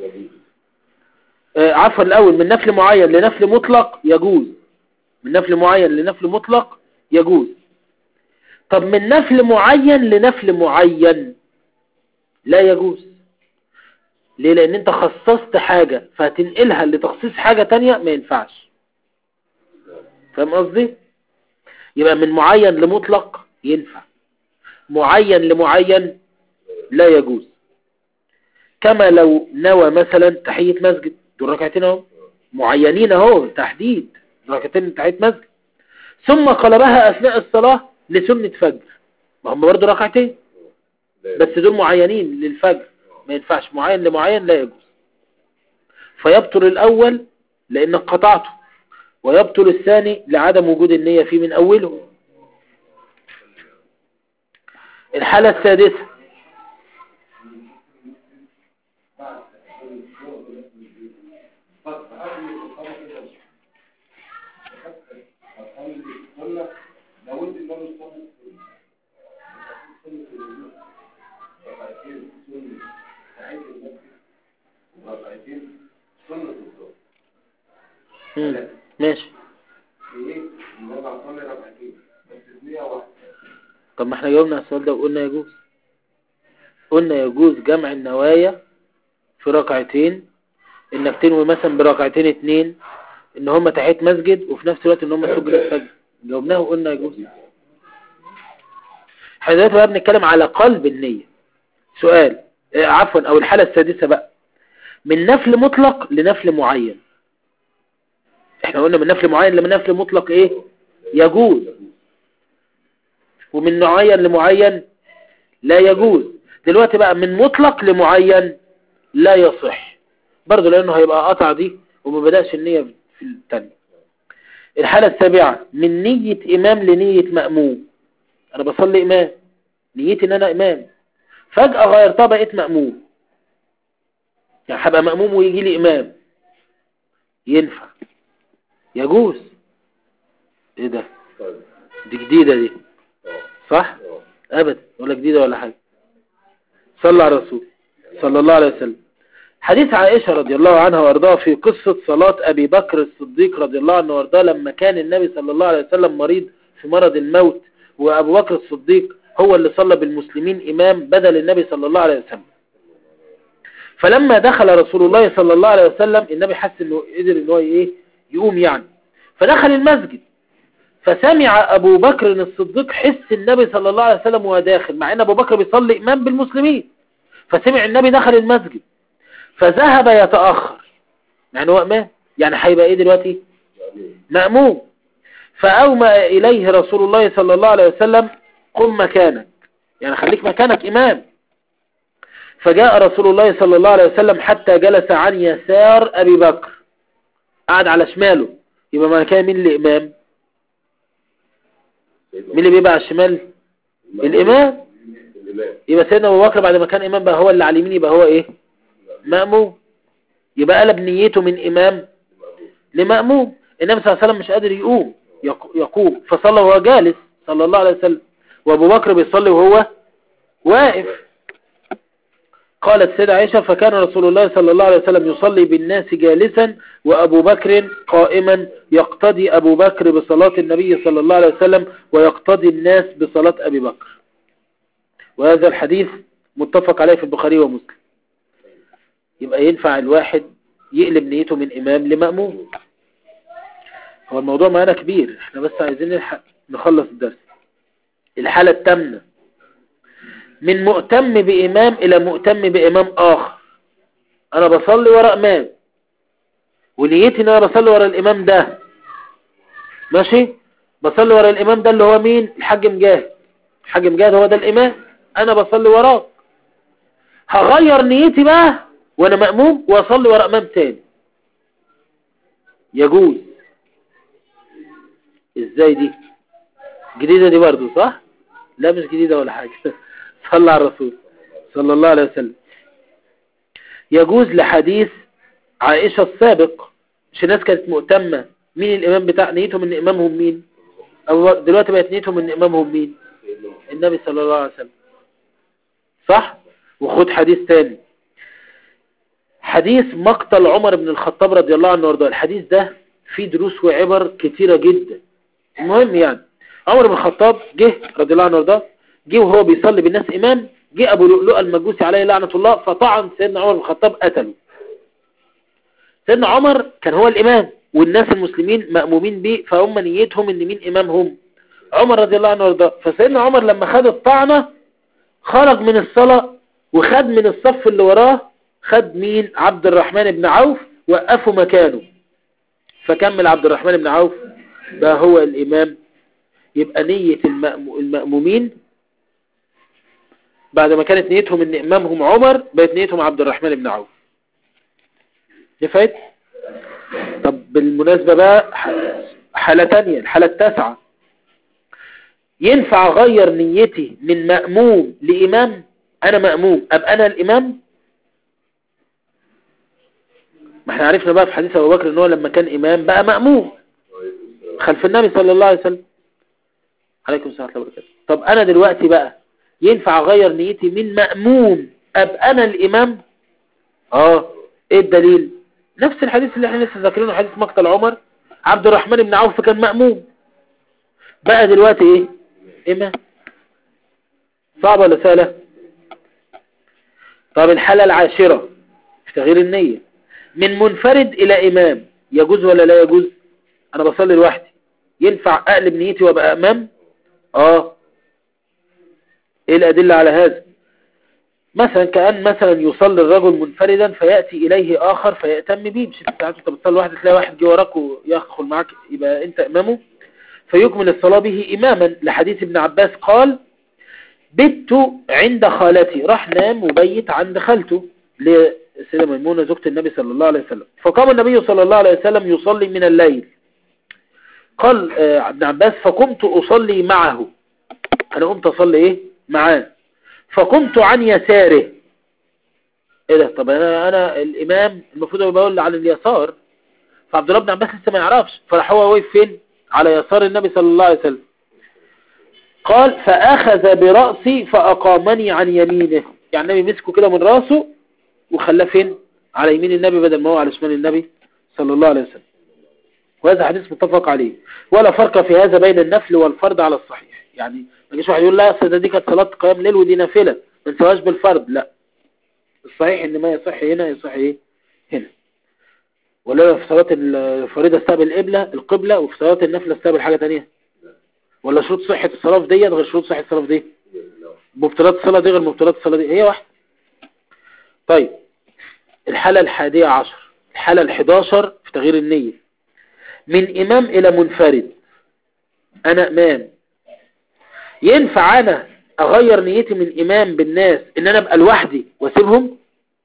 آه عفوا الأول من نفل معين لنفل مطلق يجوز من نفل معين لنفل مطلق يجوز طب من نفل معين لنفل معين لا يجوز ليه لان انت خصصت حاجة فهتنقلها لتخصيص حاجة تانية ما ينفعش فاهم قصدي يبقى من معين لمطلق ينفع معين لمعين لا يجوز كما لو نوى مثلا تحية مسجد دول ركعتين اهو معينين اهو تحديد ركعتين تحية مسجد ثم قلبها اثناء الصلاة لسنة فجر ما هم برضه ركعتين بس دول معينين للفجر ما ينفعش معين لمعين لا يجوز فيبطل الاول لانك قطعته ويبطل الثاني لعدم وجود النية فيه من أوله الحالة السادسة مم. ماشي طب ما احنا جاوبنا على السؤال ده وقلنا يجوز قلنا يجوز جمع النوايا في ركعتين انك تنوي مثلا بركعتين اتنين ان هم تحية مسجد وفي نفس الوقت ان هم سجن الفجر جاوبناه وقلنا يجوز احنا دلوقتي بقى بنتكلم على قلب النية سؤال آه، عفوا او الحالة السادسة بقى من نفل مطلق لنفل معين احنا قلنا من نفل معين لمن نفل مطلق ايه يجوز ومن معين لمعين لا يجوز دلوقتي بقى من مطلق لمعين لا يصح برضه لانه هيبقى قطع دي وما بدأش النية في التانية الحالة السابعة من نية امام لنية مأموم انا بصلي امام نيتي ان انا امام فجأة غيرتها بقيت مأموم يعني هبقى مأموم ويجي لي امام ينفع يجوز ايه ده طيب دي جديدة دي اه صح اه ابدا ولا جديدة ولا حاجة صلى على الرسول صلى الله عليه وسلم حديث عائشة رضي الله عنها وارضاها في قصة صلاة ابي بكر الصديق رضي الله عنه وارضاه لما كان النبي صلى الله عليه وسلم مريض في مرض الموت وابو بكر الصديق هو اللي صلى بالمسلمين امام بدل النبي صلى الله عليه وسلم فلما دخل رسول الله صلى الله عليه وسلم النبي حس انه قدر ان هو ايه يقوم يعني فدخل المسجد فسمع ابو بكر الصديق حس النبي صلى الله عليه وسلم وهو داخل مع ان ابو بكر بيصلي امام بالمسلمين فسمع النبي دخل المسجد فذهب يتأخر يعني هو امام يعني هيبقى ايه دلوقتي يعني مأموم فأومى إليه رسول الله صلى الله عليه وسلم قم مكانك يعني خليك مكانك إمام فجاء رسول الله صلى الله عليه وسلم حتى جلس عن يسار أبي بكر قعد على شماله يبقى ما كان مين اللي إمام مين اللي بيبقى على الشمال الإمام الإمام يبقى سيدنا أبو بكر بعد ما كان إمام بقى هو اللي على اليمين يبقى هو إيه مأموم يبقى قلب نيته من إمام لمأموم النبي صلى الله عليه وسلم مش قادر يقوم يق- يقوم فصلى وهو جالس صلى الله عليه وسلم وابو بكر بيصلي وهو واقف قالت سيدة عائشة فكان رسول الله صلى الله عليه وسلم يصلي بالناس جالسا وأبو بكر قائما يقتدي أبو بكر بصلاة النبي صلى الله عليه وسلم ويقتدي الناس بصلاة أبي بكر وهذا الحديث متفق عليه في البخاري ومسلم يبقى ينفع الواحد يقلب نيته من إمام لمأموم هو الموضوع معانا كبير احنا بس عايزين نلحق نخلص الدرس الحالة التامنة من مؤتم بإمام إلى مؤتم بإمام آخر أنا بصلي وراء إمام ونيتي إن أنا بصلي وراء الإمام ده ماشي بصلي وراء الإمام ده اللي هو مين الحاج مجاهد الحاج مجاهد هو ده الإمام أنا بصلي وراه هغير نيتي بقى وأنا مأموم وأصلي وراء إمام تاني يجوز ازاي دي جديدة دي برضو صح لا مش جديدة ولا حاجة صلى على الرسول صلى الله عليه وسلم يجوز لحديث عائشة السابق مش الناس كانت مؤتمة مين الامام بتاع نيتهم ان امامهم مين أو دلوقتي بقت نيتهم ان امامهم مين النبي صلى الله عليه وسلم صح وخد حديث تاني حديث مقتل عمر بن الخطاب رضي الله عنه وارضاه الحديث ده فيه دروس وعبر كتيرة جدا المهم يعني عمر بن الخطاب جه رضي الله عنه وارضاه جه وهو بيصلي بالناس امام جه ابو لؤلؤ المجوسي عليه لعنة الله فطعن سيدنا عمر بن الخطاب قتله سيدنا عمر كان هو الامام والناس المسلمين مأمومين بيه فهم نيتهم ان مين امامهم عمر رضي الله عنه وارضاه فسيدنا عمر لما خد الطعنة خرج من الصلاة وخد من الصف اللي وراه خد مين عبد الرحمن بن عوف وقفوا مكانه فكمل عبد الرحمن بن عوف ده هو الإمام يبقى نية المأمو المأمومين بعد ما كانت نيتهم ان إمامهم عمر بقت نيتهم عبد الرحمن بن عوف نفعت طب بالمناسبة بقى ح- حالة تانية الحالة التاسعة ينفع أغير نيتي من مأموم لإمام أنا مأموم أبقى أنا الإمام ما احنا عرفنا بقى في حديث أبو بكر ان هو لما كان إمام بقى مأموم خلف النبي صلى الله عليه وسلم عليكم السلام ورحمة الله وبركاته طب أنا دلوقتي بقى ينفع أغير نيتي من مأموم أبقى أنا الإمام اه ايه الدليل نفس الحديث اللي احنا لسه ذاكرينه حديث مقتل عمر عبد الرحمن بن عوف كان مأموم بقى دلوقتي ايه إمام صعبة ولا سهلة طب الحالة العاشرة في تغيير النية من منفرد إلى إمام يجوز ولا لا يجوز انا بصلي لوحدي ينفع اقلب نيتي وابقى امام اه ايه الادلة على هذا مثلا كأن مثلا يصلي الرجل منفردا فيأتي إليه آخر فيأتم به مش انت ساعات انت بتصلي واحد تلاقي واحد جه وراك ويدخل معاك يبقى انت إمامه فيكمل الصلاة به إماما لحديث ابن عباس قال بت عند خالتي راح نام وبيت عند خالته لسيدة ميمونة زوجة النبي صلى الله عليه وسلم فقام النبي صلى الله عليه وسلم يصلي من الليل قال آه، ابن عباس فقمت أصلي معه أنا قمت أصلي إيه معاه فقمت عن يساره ايه ده طب انا انا الامام المفروض يبقى بقول على اليسار فعبد الله بن عباس لسه ما يعرفش فراح هو واقف فين على يسار النبي صلى الله عليه وسلم قال فاخذ براسي فاقامني عن يمينه يعني النبي مسكه كده من راسه وخلاه فين على يمين النبي بدل ما هو على شمال النبي صلى الله عليه وسلم وهذا حديث متفق عليه ولا فرق في هذا بين النفل والفرض على الصحيح يعني ما يجيش واحد يقول لا أصل ده دي كانت صلاة قيام ليل ودي نافلة ما نسواش بالفرض لا الصحيح ان ما يصح هنا يصح ايه هنا ولا في صلاة الفريضة استقبل القبلة القبلة وفي صلاة النفلة استقبل حاجة تانية ولا شروط صحة الصلاة في ديت غير شروط صحة الصلاة في دي مبطلات الصلاة دي غير مبطلات الصلاة دي هي واحدة طيب الحالة الحادية عشر الحالة الحداشر في تغيير النية من إمام إلى منفرد أنا إمام ينفع أنا أغير نيتي من إمام بالناس إن أنا أبقى لوحدي وأسيبهم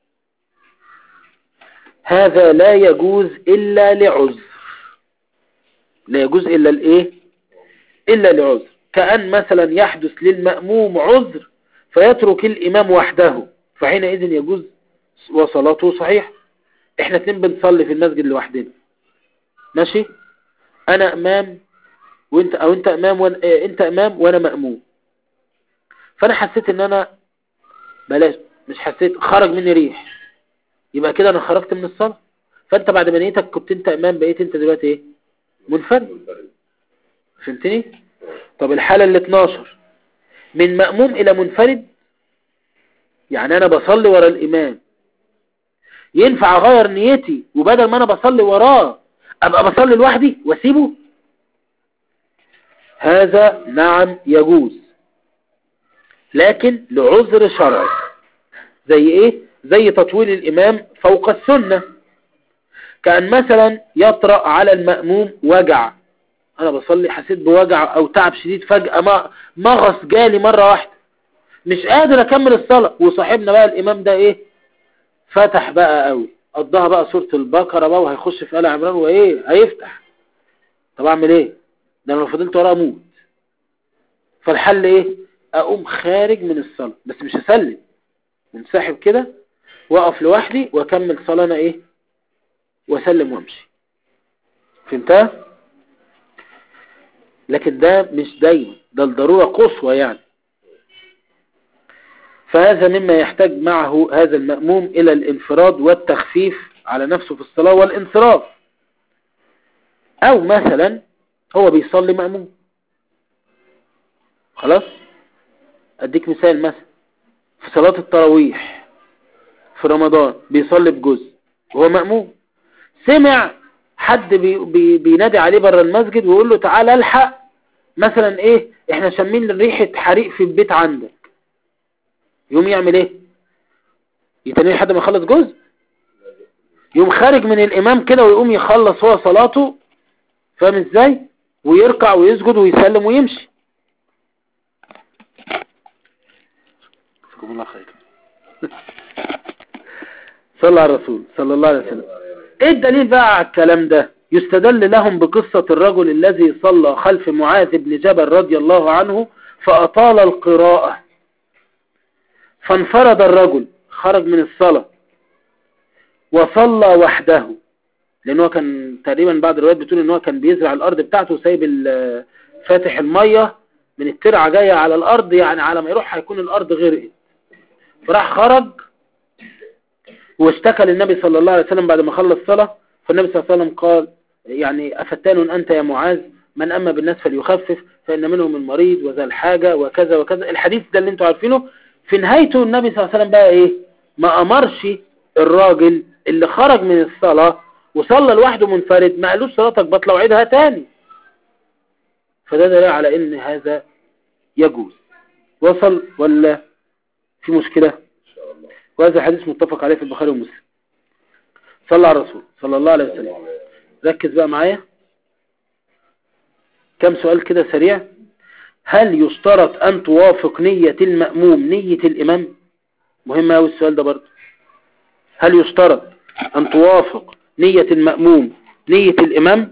هذا لا يجوز إلا لعذر لا يجوز إلا الإيه إلا لعذر كأن مثلا يحدث للمأموم عذر فيترك الإمام وحده فحينئذ يجوز وصلاته صحيح احنا اتنين بنصلي في المسجد لوحدنا ماشي انا امام وانت او انت امام وان اه انت امام وانا مأموم فانا حسيت ان انا بلاش مش حسيت خرج مني ريح يبقى كده انا خرجت من الصلاة فانت بعد ما نيتك كنت انت امام بقيت انت دلوقتي ايه منفرد فهمتني طب الحالة ال 12 من مأموم الى منفرد يعني انا بصلي ورا الامام ينفع اغير نيتي وبدل ما انا بصلي وراه ابقى بصلي لوحدي واسيبه هذا نعم يجوز لكن لعذر شرعي زي ايه زي تطويل الامام فوق السنة كان مثلا يطرأ على المأموم وجع انا بصلي حسيت بوجع او تعب شديد فجأة ما مغص جالي مرة واحدة مش قادر اكمل الصلاة وصاحبنا بقى الامام ده ايه فتح بقى قوي قضاها بقى سورة البقرة بقى وهيخش في آل عمران وايه هيفتح طب اعمل ايه ده انا لو فضلت وراه اموت فالحل ايه اقوم خارج من الصلاة بس مش هسلم منسحب كده واقف لوحدي واكمل صلاة انا ايه واسلم وامشي فهمتها لكن ده مش دايما ده الضرورة قصوى يعني فهذا مما يحتاج معه هذا المأموم إلى الانفراد والتخفيف على نفسه في الصلاة والانصراف أو مثلا هو بيصلي مأموم خلاص أديك مثال مثلا في صلاة التراويح في رمضان بيصلي بجزء وهو مأموم سمع حد بي بي بينادي عليه بره المسجد ويقول له تعالى الحق مثلا ايه احنا شامين ريحة حريق في البيت عندك يوم يعمل ايه يتنين لحد ما يخلص جزء يوم خارج من الامام كده ويقوم يخلص هو صلاته فاهم ازاي ويركع ويسجد ويسلم ويمشي الله خير صلى على الرسول صلى الله عليه وسلم ايه الدليل بقى على الكلام ده يستدل لهم بقصة الرجل الذي صلى خلف معاذ بن جبل رضي الله عنه فأطال القراءة فانفرد الرجل خرج من الصلاة وصلى وحده لأنه كان تقريبا بعض الروايات بتقول ان هو كان بيزرع الأرض بتاعته وسايب فاتح المية من الترعة جاية على الأرض يعني على ما يروح هيكون الأرض غرقت فراح خرج واشتكى للنبي صلى الله عليه وسلم بعد ما خلص صلاة فالنبي صلى الله عليه وسلم قال يعني أفتان أنت يا معاذ من أما بالناس فليخفف فإن منهم المريض وذا الحاجة وكذا وكذا الحديث ده اللي انتوا عارفينه في نهايته النبي صلى الله عليه وسلم بقى ايه ما امرش الراجل اللي خرج من الصلاة وصلى لوحده منفرد ما قالوش صلاتك بطلع وعيدها تاني فده دليل على ان هذا يجوز وصل ولا في مشكلة ان شاء الله وهذا حديث متفق عليه في البخاري ومسلم صلى على الرسول صلى الله عليه وسلم ركز بقى معايا كم سؤال كده سريع هل يشترط أن توافق نية المأموم نية الإمام مهم أوي السؤال ده برضه هل يشترط أن توافق نية المأموم نية الإمام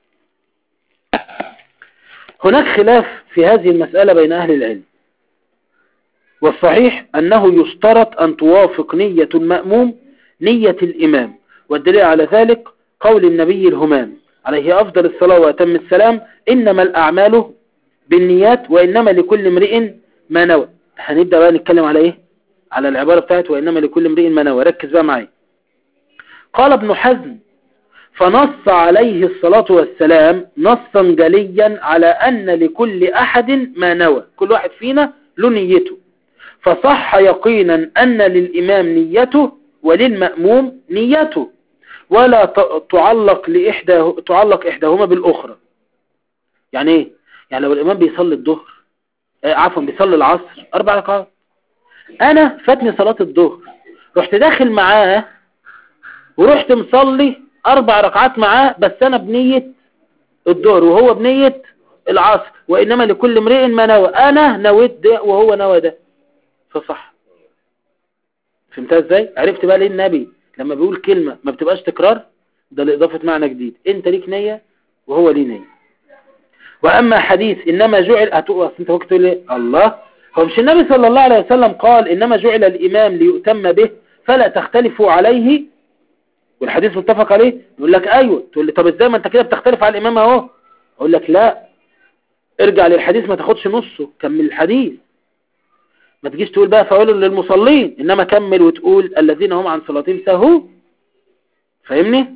هناك خلاف في هذه المسألة بين أهل العلم والصحيح أنه يشترط أن توافق نية المأموم نية الإمام والدليل على ذلك قول النبي الهمام عليه أفضل الصلاة وأتم السلام إنما الأعمال بالنيات وإنما لكل امرئ ما نوى هنبدأ بقى نتكلم على إيه على العبارة بتاعت وإنما لكل امرئ ما نوى ركز بقى معايا قال ابن حزم فنص عليه الصلاة والسلام نصا جليا على أن لكل أحد ما نوى كل واحد فينا له نيته فصح يقينا أن للإمام نيته وللمأموم نيته ولا ت- تعلق لإحدى تعلق إحداهما بالأخرى يعني إيه؟ يعني لو الإمام بيصلي الظهر آه عفوا بيصلي العصر أربع ركعات أنا فاتني صلاة الظهر رحت داخل معاه ورحت مصلي أربع ركعات معاه بس أنا بنية الظهر وهو بنية العصر وإنما لكل امرئ ما نوى أنا نويت ده وهو نوى ده فصح فهمتها ازاي عرفت بقى ليه النبي لما بيقول كلمة ما بتبقاش تكرار ده لإضافة معنى جديد انت ليك نية وهو ليه نية وأما حديث إنما جعل هتقف انت ممكن تقول لي الله هو مش النبي صلى الله عليه وسلم قال إنما جعل الإمام ليؤتم به فلا تختلفوا عليه والحديث متفق عليه يقول لك أيوة تقول لي طب ازاي ما انت كده بتختلف على الإمام اهو اقول لك لا ارجع للحديث ما تاخدش نصه كمل الحديث ما تجيش تقول بقى فويل للمصلين انما كمل وتقول الذين هم عن صلاتهم سهوا فاهمني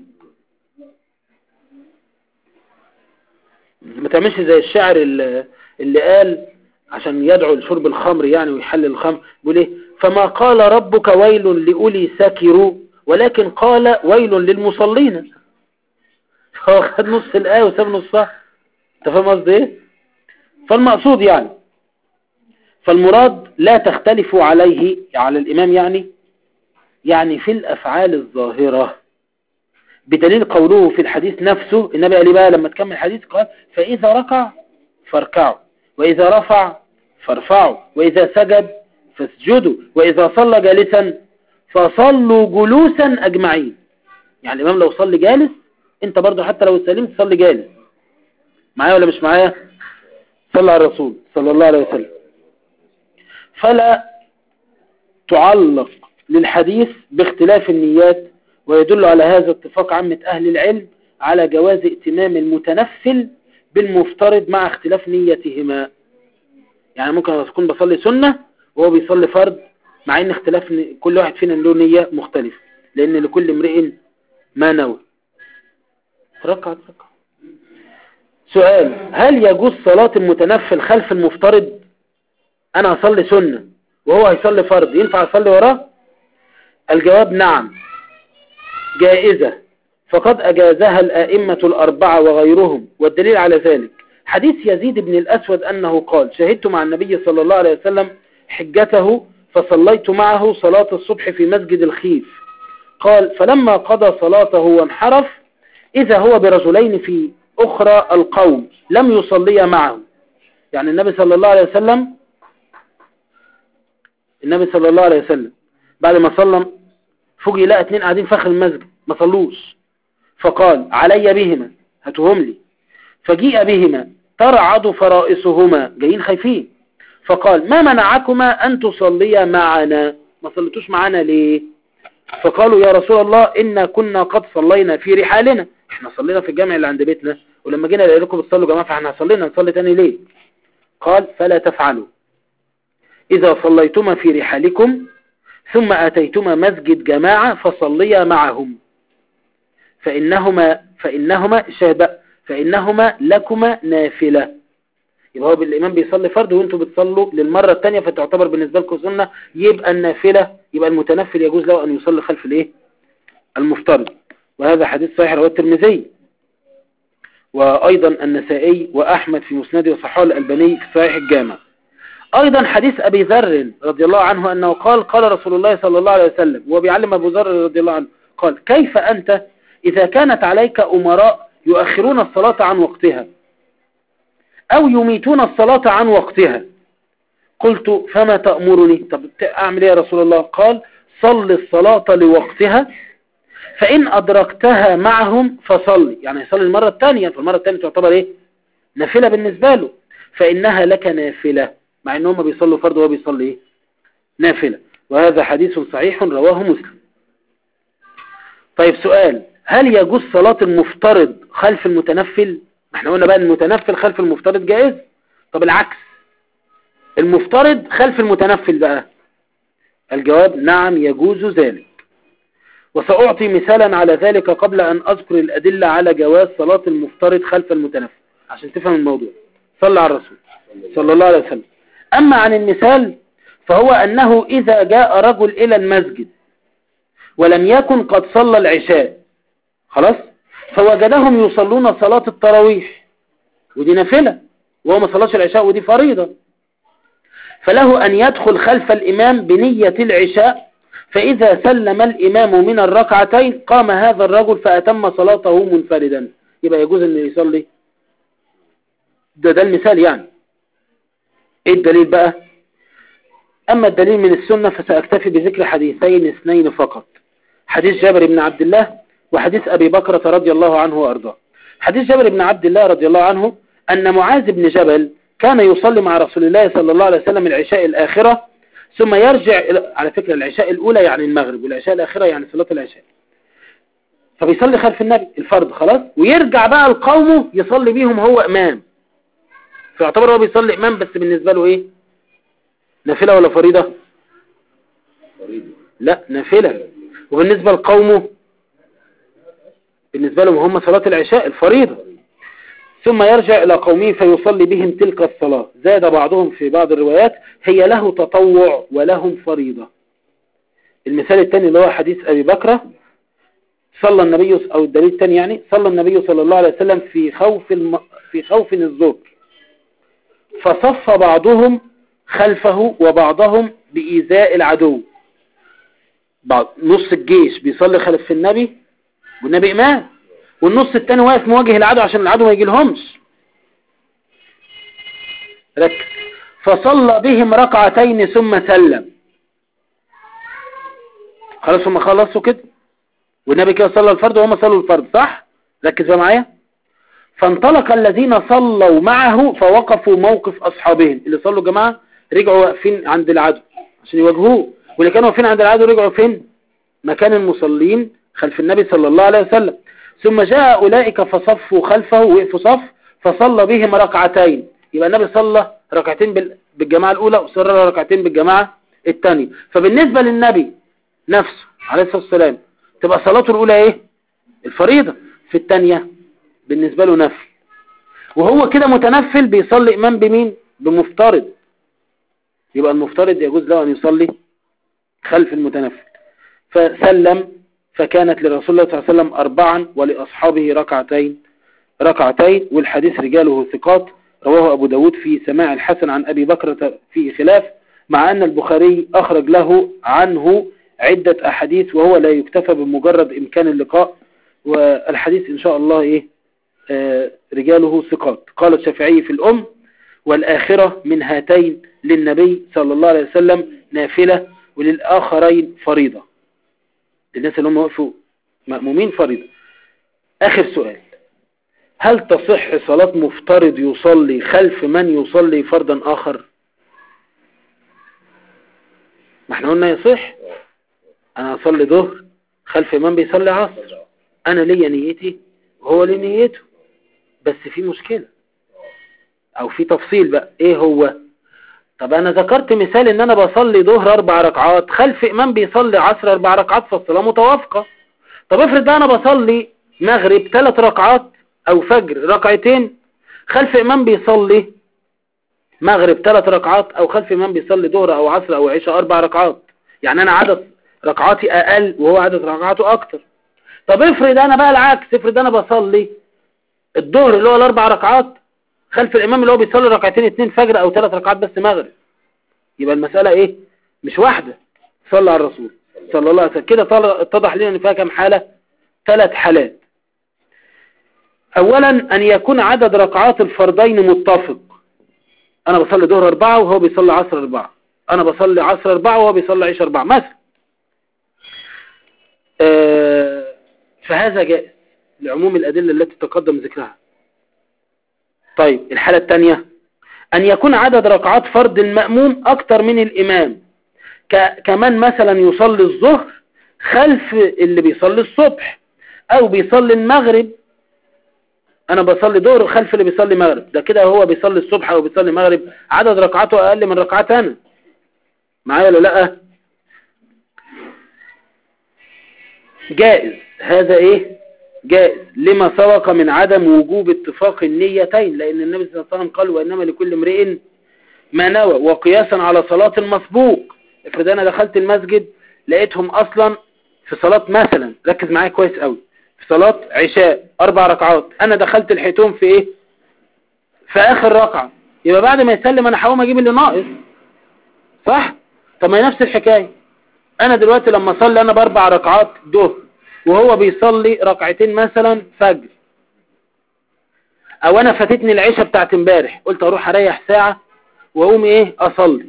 ما تعملش زي الشاعر اللي, اللي قال عشان يدعو لشرب الخمر يعني ويحلل الخمر بيقول ايه فما قال ربك ويل لأولي سكروا ولكن قال ويل للمصلين هو خد نص الآية وساب نصها انت فاهم قصدي ايه فالمقصود يعني فالمراد لا تختلف عليه على الإمام يعني يعني في الأفعال الظاهرة بدليل قوله في الحديث نفسه النبي قال بقى لما تكمل الحديث قال فإذا ركع فاركعوا وإذا رفع فارفعوا وإذا سجد فاسجدوا وإذا صلى جالسا فصلوا جلوسا أجمعين يعني الإمام لو صلي جالس انت برضو حتى لو سلمت صلي جالس معايا ولا مش معايا صلى على الرسول صلى الله عليه وسلم فلا تعلق للحديث باختلاف النيات ويدل على هذا اتفاق عامة أهل العلم على جواز ائتمام المتنفل بالمفترض مع اختلاف نيتهما يعني ممكن أكون بصلي سنة وهو بيصلي فرض مع ان اختلاف ن- كل واحد فينا له نية مختلفة لأن لكل امرئ ما نوى ركعة ركعة سؤال هل يجوز صلاة المتنفل خلف المفترض انا هصلي سنة وهو هيصلي فرض ينفع اصلي وراه الجواب نعم جائزة فقد اجازها الائمة الاربعة وغيرهم والدليل على ذلك حديث يزيد بن الاسود انه قال شهدت مع النبي صلى الله عليه وسلم حجته فصليت معه صلاة الصبح في مسجد الخيف قال فلما قضى صلاته وانحرف اذا هو برجلين في اخرى القوم لم يصليا معه يعني النبي صلى الله عليه وسلم النبي صلى الله عليه وسلم بعد ما صلى فوجئ لقى اتنين قاعدين في اخر المسجد ما صلوش فقال علي بهما هاتوهم لي فجيء بهما ترعد فرائسهما جايين خايفين فقال ما منعكما ان تصليا معنا ما صليتوش معنا ليه فقالوا يا رسول الله إنا كنا قد صلينا في رحالنا احنا صلينا في الجامع اللي عند بيتنا ولما جينا لكم بتصلوا جماعة فاحنا صلينا نصلي تاني ليه قال فلا تفعلوا إذا صليتما في رحالكم ثم أتيتما مسجد جماعة فصليا معهم فإنهما فإنهما شهد فإنهما لكما نافلة يبقى هو الإمام بيصلي فرض وانتوا بتصلوا للمرة الثانية فتعتبر بالنسبة لكم سنة يبقى النافلة يبقى المتنفل يجوز له أن يصلي خلف الايه المفترض وهذا حديث صحيح رواه الترمذي وأيضا النسائي وأحمد في مسنده وصححه الألباني في صحيح الجامع أيضا حديث أبي ذر رضي الله عنه أنه قال قال رسول الله صلى الله عليه وسلم وهو بيعلم أبو ذر رضي الله عنه قال كيف أنت إذا كانت عليك أمراء يؤخرون الصلاة عن وقتها أو يميتون الصلاة عن وقتها قلت فما تأمرني طب أعمل إيه يا رسول الله قال صل الصلاة لوقتها فإن أدركتها معهم فصلي يعني يصلي المرة الثانية فالمرة الثانية تعتبر إيه نافلة بالنسبة له فإنها لك نافلة مع إن هم بيصلوا فرض وهو بيصلي إيه نافلة وهذا حديث صحيح رواه مسلم طيب سؤال هل يجوز صلاة المفترض خلف المتنفل احنا قلنا بقى المتنفل خلف المفترض جائز طب العكس المفترض خلف المتنفل بقى الجواب نعم يجوز ذلك وسأعطي مثالا على ذلك قبل أن أذكر الأدلة على جواز صلاة المفترض خلف المتنفل عشان تفهم الموضوع صلى على الرسول صلى الله عليه وسلم أما عن المثال فهو أنه إذا جاء رجل إلى المسجد ولم يكن قد صلى العشاء خلاص فوجدهم يصلون صلاة التراويح ودي نافلة وهو ما صلاش العشاء ودي فريضة فله أن يدخل خلف الإمام بنية العشاء فإذا سلم الإمام من الركعتين قام هذا الرجل فأتم صلاته منفردا يبقى يجوز أن يصلي ده ده المثال يعني ايه الدليل بقى أما الدليل من السنة فسأكتفي بذكر حديثين اثنين فقط حديث جابر بن عبد الله وحديث أبي بكرة رضي الله عنه وأرضاه حديث جابر بن عبد الله رضي الله عنه أن معاذ بن جبل كان يصلي مع رسول الله صلى الله عليه وسلم العشاء الآخرة ثم يرجع إلى على فكرة العشاء الأولى يعني المغرب والعشاء الآخرة يعني صلاة العشاء فبيصلي خلف النبي الفرض خلاص ويرجع بقى لقومه يصلي بيهم هو إمام فيعتبر هو بيصلي إمام بس بالنسبة له إيه نافلة ولا فريضة فريضة لا نافلة وبالنسبة لقومه بالنسبة لهم هم صلاة العشاء الفريضة ثم يرجع إلى قومه فيصلي بهم تلك الصلاة زاد بعضهم في بعض الروايات هي له تطوع ولهم فريضة المثال الثاني اللي هو حديث أبي بكرة صلى النبي أو الدليل الثاني يعني صلى النبي صلى الله عليه وسلم في خوف الم... في خوف الظهر فصف بعضهم خلفه وبعضهم بإيذاء العدو بعض نص الجيش بيصلي خلف النبي والنبي إمام والنص التاني واقف مواجه العدو عشان العدو ما يجي لهمش ركز فصلى بهم ركعتين ثم سلم خلاص هم خلصوا كده والنبي كده صلى الفرض وهم صلوا الفرض صح ركز بقى معايا فانطلق الذين صلوا معه فوقفوا موقف أصحابهم اللي صلوا جماعة رجعوا واقفين عند العدو عشان يواجهوه واللي كانوا واقفين عند العدو رجعوا فين مكان المصلين خلف النبي صلى الله عليه وسلم ثم جاء أولئك فصفوا خلفه وقفوا صف فصلى بهم ركعتين يبقى النبي صلى ركعتين بال- بالجماعة الأولى وصلى ركعتين بالجماعة الثانية فبالنسبة للنبي نفسه عليه الصلاة والسلام تبقى صلاته الأولى إيه الفريضة في الثانية بالنسبة له نفل وهو كده متنفل بيصلي إمام بمين بمفترض يبقى المفترض يجوز له أن يصلي خلف المتنفل فسلم فكانت لرسول الله صلى الله عليه وسلم أربعا ولأصحابه ركعتين ركعتين والحديث رجاله ثقات رواه أبو داود في سماع الحسن عن أبي بكر في خلاف مع أن البخاري أخرج له عنه عدة أحاديث وهو لا يكتفى بمجرد إمكان اللقاء والحديث إن شاء الله إيه آه رجاله ثقات قال الشافعي في الأم والآخرة من هاتين للنبي صلى الله عليه وسلم نافلة وللآخرين فريضة الناس اللي هم وقفوا مأمومين فريضة آخر سؤال هل تصح صلاة مفترض يصلي خلف من يصلي فرضا آخر ما احنا قلنا يصح انا اصلي ظهر خلف امام بيصلي عصر انا ليا نيتي وهو ليه نيته بس في مشكلة او في تفصيل بقى ايه هو طب انا ذكرت مثال ان انا بصلي ظهر اربع ركعات خلف امام بيصلي عصر اربع ركعات فالصلاة متوافقة طب افرض بقى انا بصلي مغرب ثلاث ركعات او فجر ركعتين خلف امام بيصلي مغرب ثلاث ركعات او خلف امام بيصلي ظهر او عصر او عشاء اربع ركعات يعني انا عدد ركعاتي اقل وهو عدد ركعاته اكتر طب افرض انا بقى العكس افرض انا بصلي الظهر اللي هو الاربع ركعات خلف الامام اللي هو بيصلي ركعتين اتنين فجر او ثلاث ركعات بس مغرب يبقى المسألة ايه مش واحدة صلى على الرسول صلى الله عليه وسلم كده طل- اتضح لنا ان فيها كام حالة ثلاث حالات اولا ان يكون عدد ركعات الفردين متفق انا بصلي ظهر اربعة وهو بيصلي عصر اربعة انا بصلي عصر اربعة وهو بيصلي عشاء اربعة مثلا آه، فهذا جائز لعموم الادلة التي تقدم ذكرها طيب الحالة الثانية أن يكون عدد ركعات فرض المأموم أكتر من الإمام ك- كمان مثلا يصلي الظهر خلف اللي بيصلي الصبح أو بيصلي المغرب أنا بصلي ظهر خلف اللي بيصلي مغرب ده كده هو بيصلي الصبح أو بيصلي مغرب عدد ركعاته أقل من ركعات أنا معايا ولا لأ جائز هذا إيه جائز لما سبق من عدم وجوب اتفاق النيتين لأن النبي صلى الله عليه وسلم قال وإنما لكل امرئ ما نوى وقياسا على صلاة المسبوق افرض أنا دخلت المسجد لقيتهم أصلا في صلاة مثلا ركز معايا كويس قوي في صلاة عشاء أربع ركعات أنا دخلت الحيتهم في إيه في آخر ركعة يبقى بعد ما يسلم أنا هقوم أجيب اللي ناقص صح طب ما هي نفس الحكاية أنا دلوقتي لما أصلي أنا بأربع ركعات ظهر وهو بيصلي ركعتين مثلا فجر او انا فاتتني العشاء بتاعت امبارح قلت اروح اريح ساعة واقوم ايه اصلي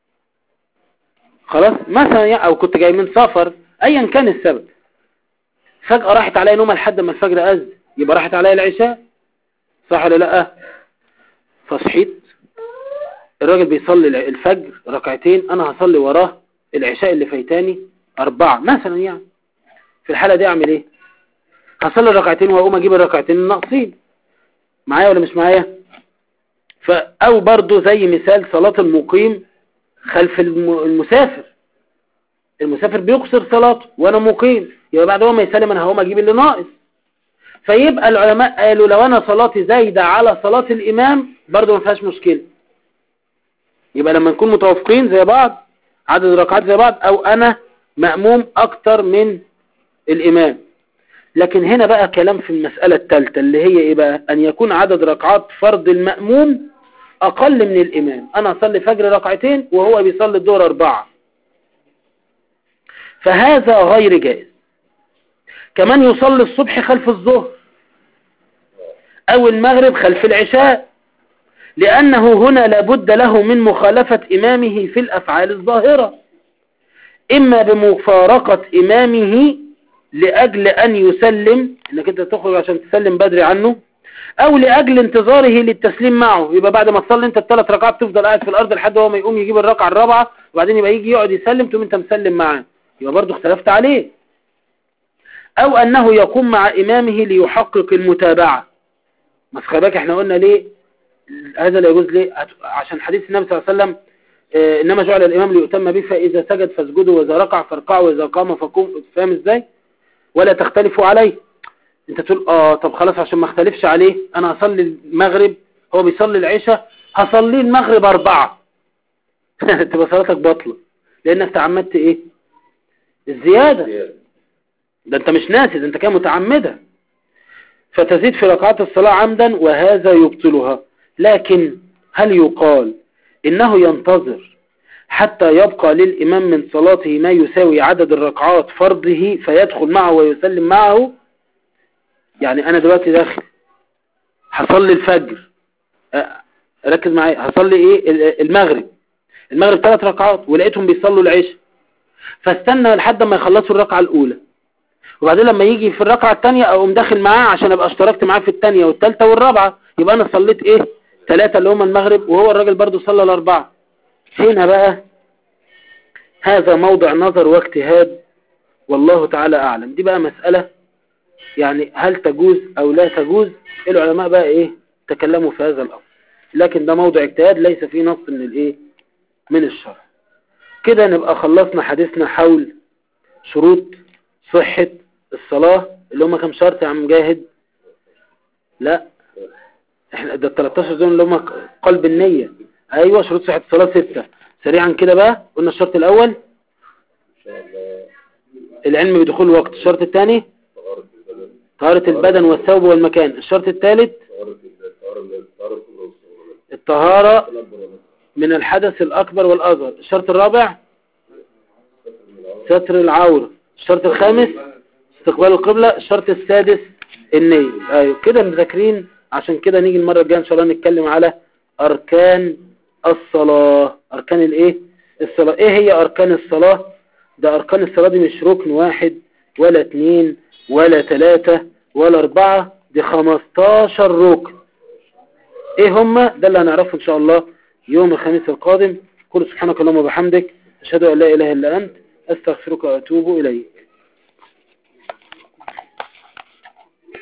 خلاص مثلا يعني او كنت جاي من سفر ايا كان السبب فجأة راحت عليا نومة لحد ما الفجر اذن يبقى راحت عليا العشاء صح ولا لا فصحيت الراجل بيصلي الفجر ركعتين انا هصلي وراه العشاء اللي فايتاني اربعة مثلا يعني في الحالة دي اعمل ايه هصلي الركعتين واقوم اجيب الركعتين الناقصين معايا ولا مش معايا ف او برضو زي مثال صلاة المقيم خلف الم- المسافر المسافر بيقصر صلاته وانا مقيم يبقى بعد ما يسلم انا هقوم اجيب اللي ناقص فيبقى العلماء قالوا لو انا صلاتي زايدة على صلاة الامام برضو ما فيهاش مشكلة يبقى لما نكون متوافقين زي بعض عدد الركعات زي بعض او انا مأموم اكتر من الإمام لكن هنا بقى كلام في المسألة الثالثة اللي هي إيه بقى أن يكون عدد ركعات فرض المأموم أقل من الإمام أنا أصلي فجر ركعتين وهو بيصلي الظهر أربعة فهذا غير جائز كمان يصلي الصبح خلف الظهر أو المغرب خلف العشاء لأنه هنا لابد له من مخالفة إمامه في الأفعال الظاهرة إما بمفارقة إمامه لأجل أن يسلم إنك أنت تخرج عشان تسلم بدري عنه أو لأجل انتظاره للتسليم معه يبقى بعد ما تصلي أنت الثلاث ركعات تفضل قاعد في الأرض لحد هو ما يقوم يجيب الركعة الرابعة وبعدين يبقى يجي يقعد يسلم تقوم أنت مسلم معاه يبقى برضه اختلفت عليه أو أنه يقوم مع إمامه ليحقق المتابعة بس خلي بالك احنا قلنا ليه هذا لا يجوز ليه عشان حديث النبي صلى الله عليه وسلم آه، إنما جعل الإمام ليؤتم به فإذا سجد فاسجدوا وإذا ركع فاركعوا وإذا قام فقوموا فاهم إزاي ولا تختلفوا عليه انت تقول اه طب خلاص عشان ما اختلفش عليه انا هصلي المغرب هو بيصلي العشاء هصلي المغرب اربعة تبقى صلاتك باطلة لانك تعمدت ايه الزيادة ده انت مش ناسي ده انت كده متعمدة فتزيد في ركعات الصلاة عمدا وهذا يبطلها لكن هل يقال انه ينتظر حتى يبقى للإمام من صلاته ما يساوي عدد الركعات فرضه فيدخل معه ويسلم معه يعني أنا دلوقتي داخل هصلي الفجر أه، ركز معايا هصلي إيه ال- المغرب المغرب ثلاث ركعات ولقيتهم بيصلوا العشاء فاستنى لحد ما يخلصوا الركعة الأولى وبعدين لما يجي في الركعة الثانية أقوم داخل معاه عشان أبقى اشتركت معاه في الثانية والثالثة والرابعة يبقى أنا صليت إيه ثلاثة اللي هم المغرب وهو الراجل برضو صلى الأربعة هنا بقى هذا موضع نظر واجتهاد والله تعالى أعلم دي بقى مسألة يعني هل تجوز أو لا تجوز العلماء بقى إيه تكلموا في هذا الأمر لكن ده موضع اجتهاد ليس فيه نص من الإيه من الشرع كده نبقى خلصنا حديثنا حول شروط صحة الصلاة اللي هم كم شرط يا عم جاهد لا احنا ده ال 13 دول اللي هم قلب النية ايوه شروط صحة الصلاة ستة سريعا كده بقى قلنا الشرط الاول إن شاء الله العلم بدخول الوقت الشرط الثاني تغرب طهارة البدن والثوب والمكان الشرط الثالث طهارة الطهارة الطهارة الكبرى والصغرى الطهارة الأكبر والأصغر من الحدث الأكبر والأصغر الشرط الرابع من العورة ستر العورة الشرط الخامس استقبال القبلة الشرط السادس النية ايوه كده مذاكرين عشان كده نيجي المرة الجاية ان شاء الله نتكلم على اركان الصلاة اركان الايه الصلاة ايه هي اركان الصلاة ده اركان الصلاة دي مش ركن واحد ولا اتنين ولا تلاتة ولا اربعة دي خمستاشر ركن ايه هما ده اللي هنعرفه ان شاء الله يوم الخميس القادم كل سبحانك اللهم وبحمدك اشهد ان لا اله الا انت استغفرك واتوب اليك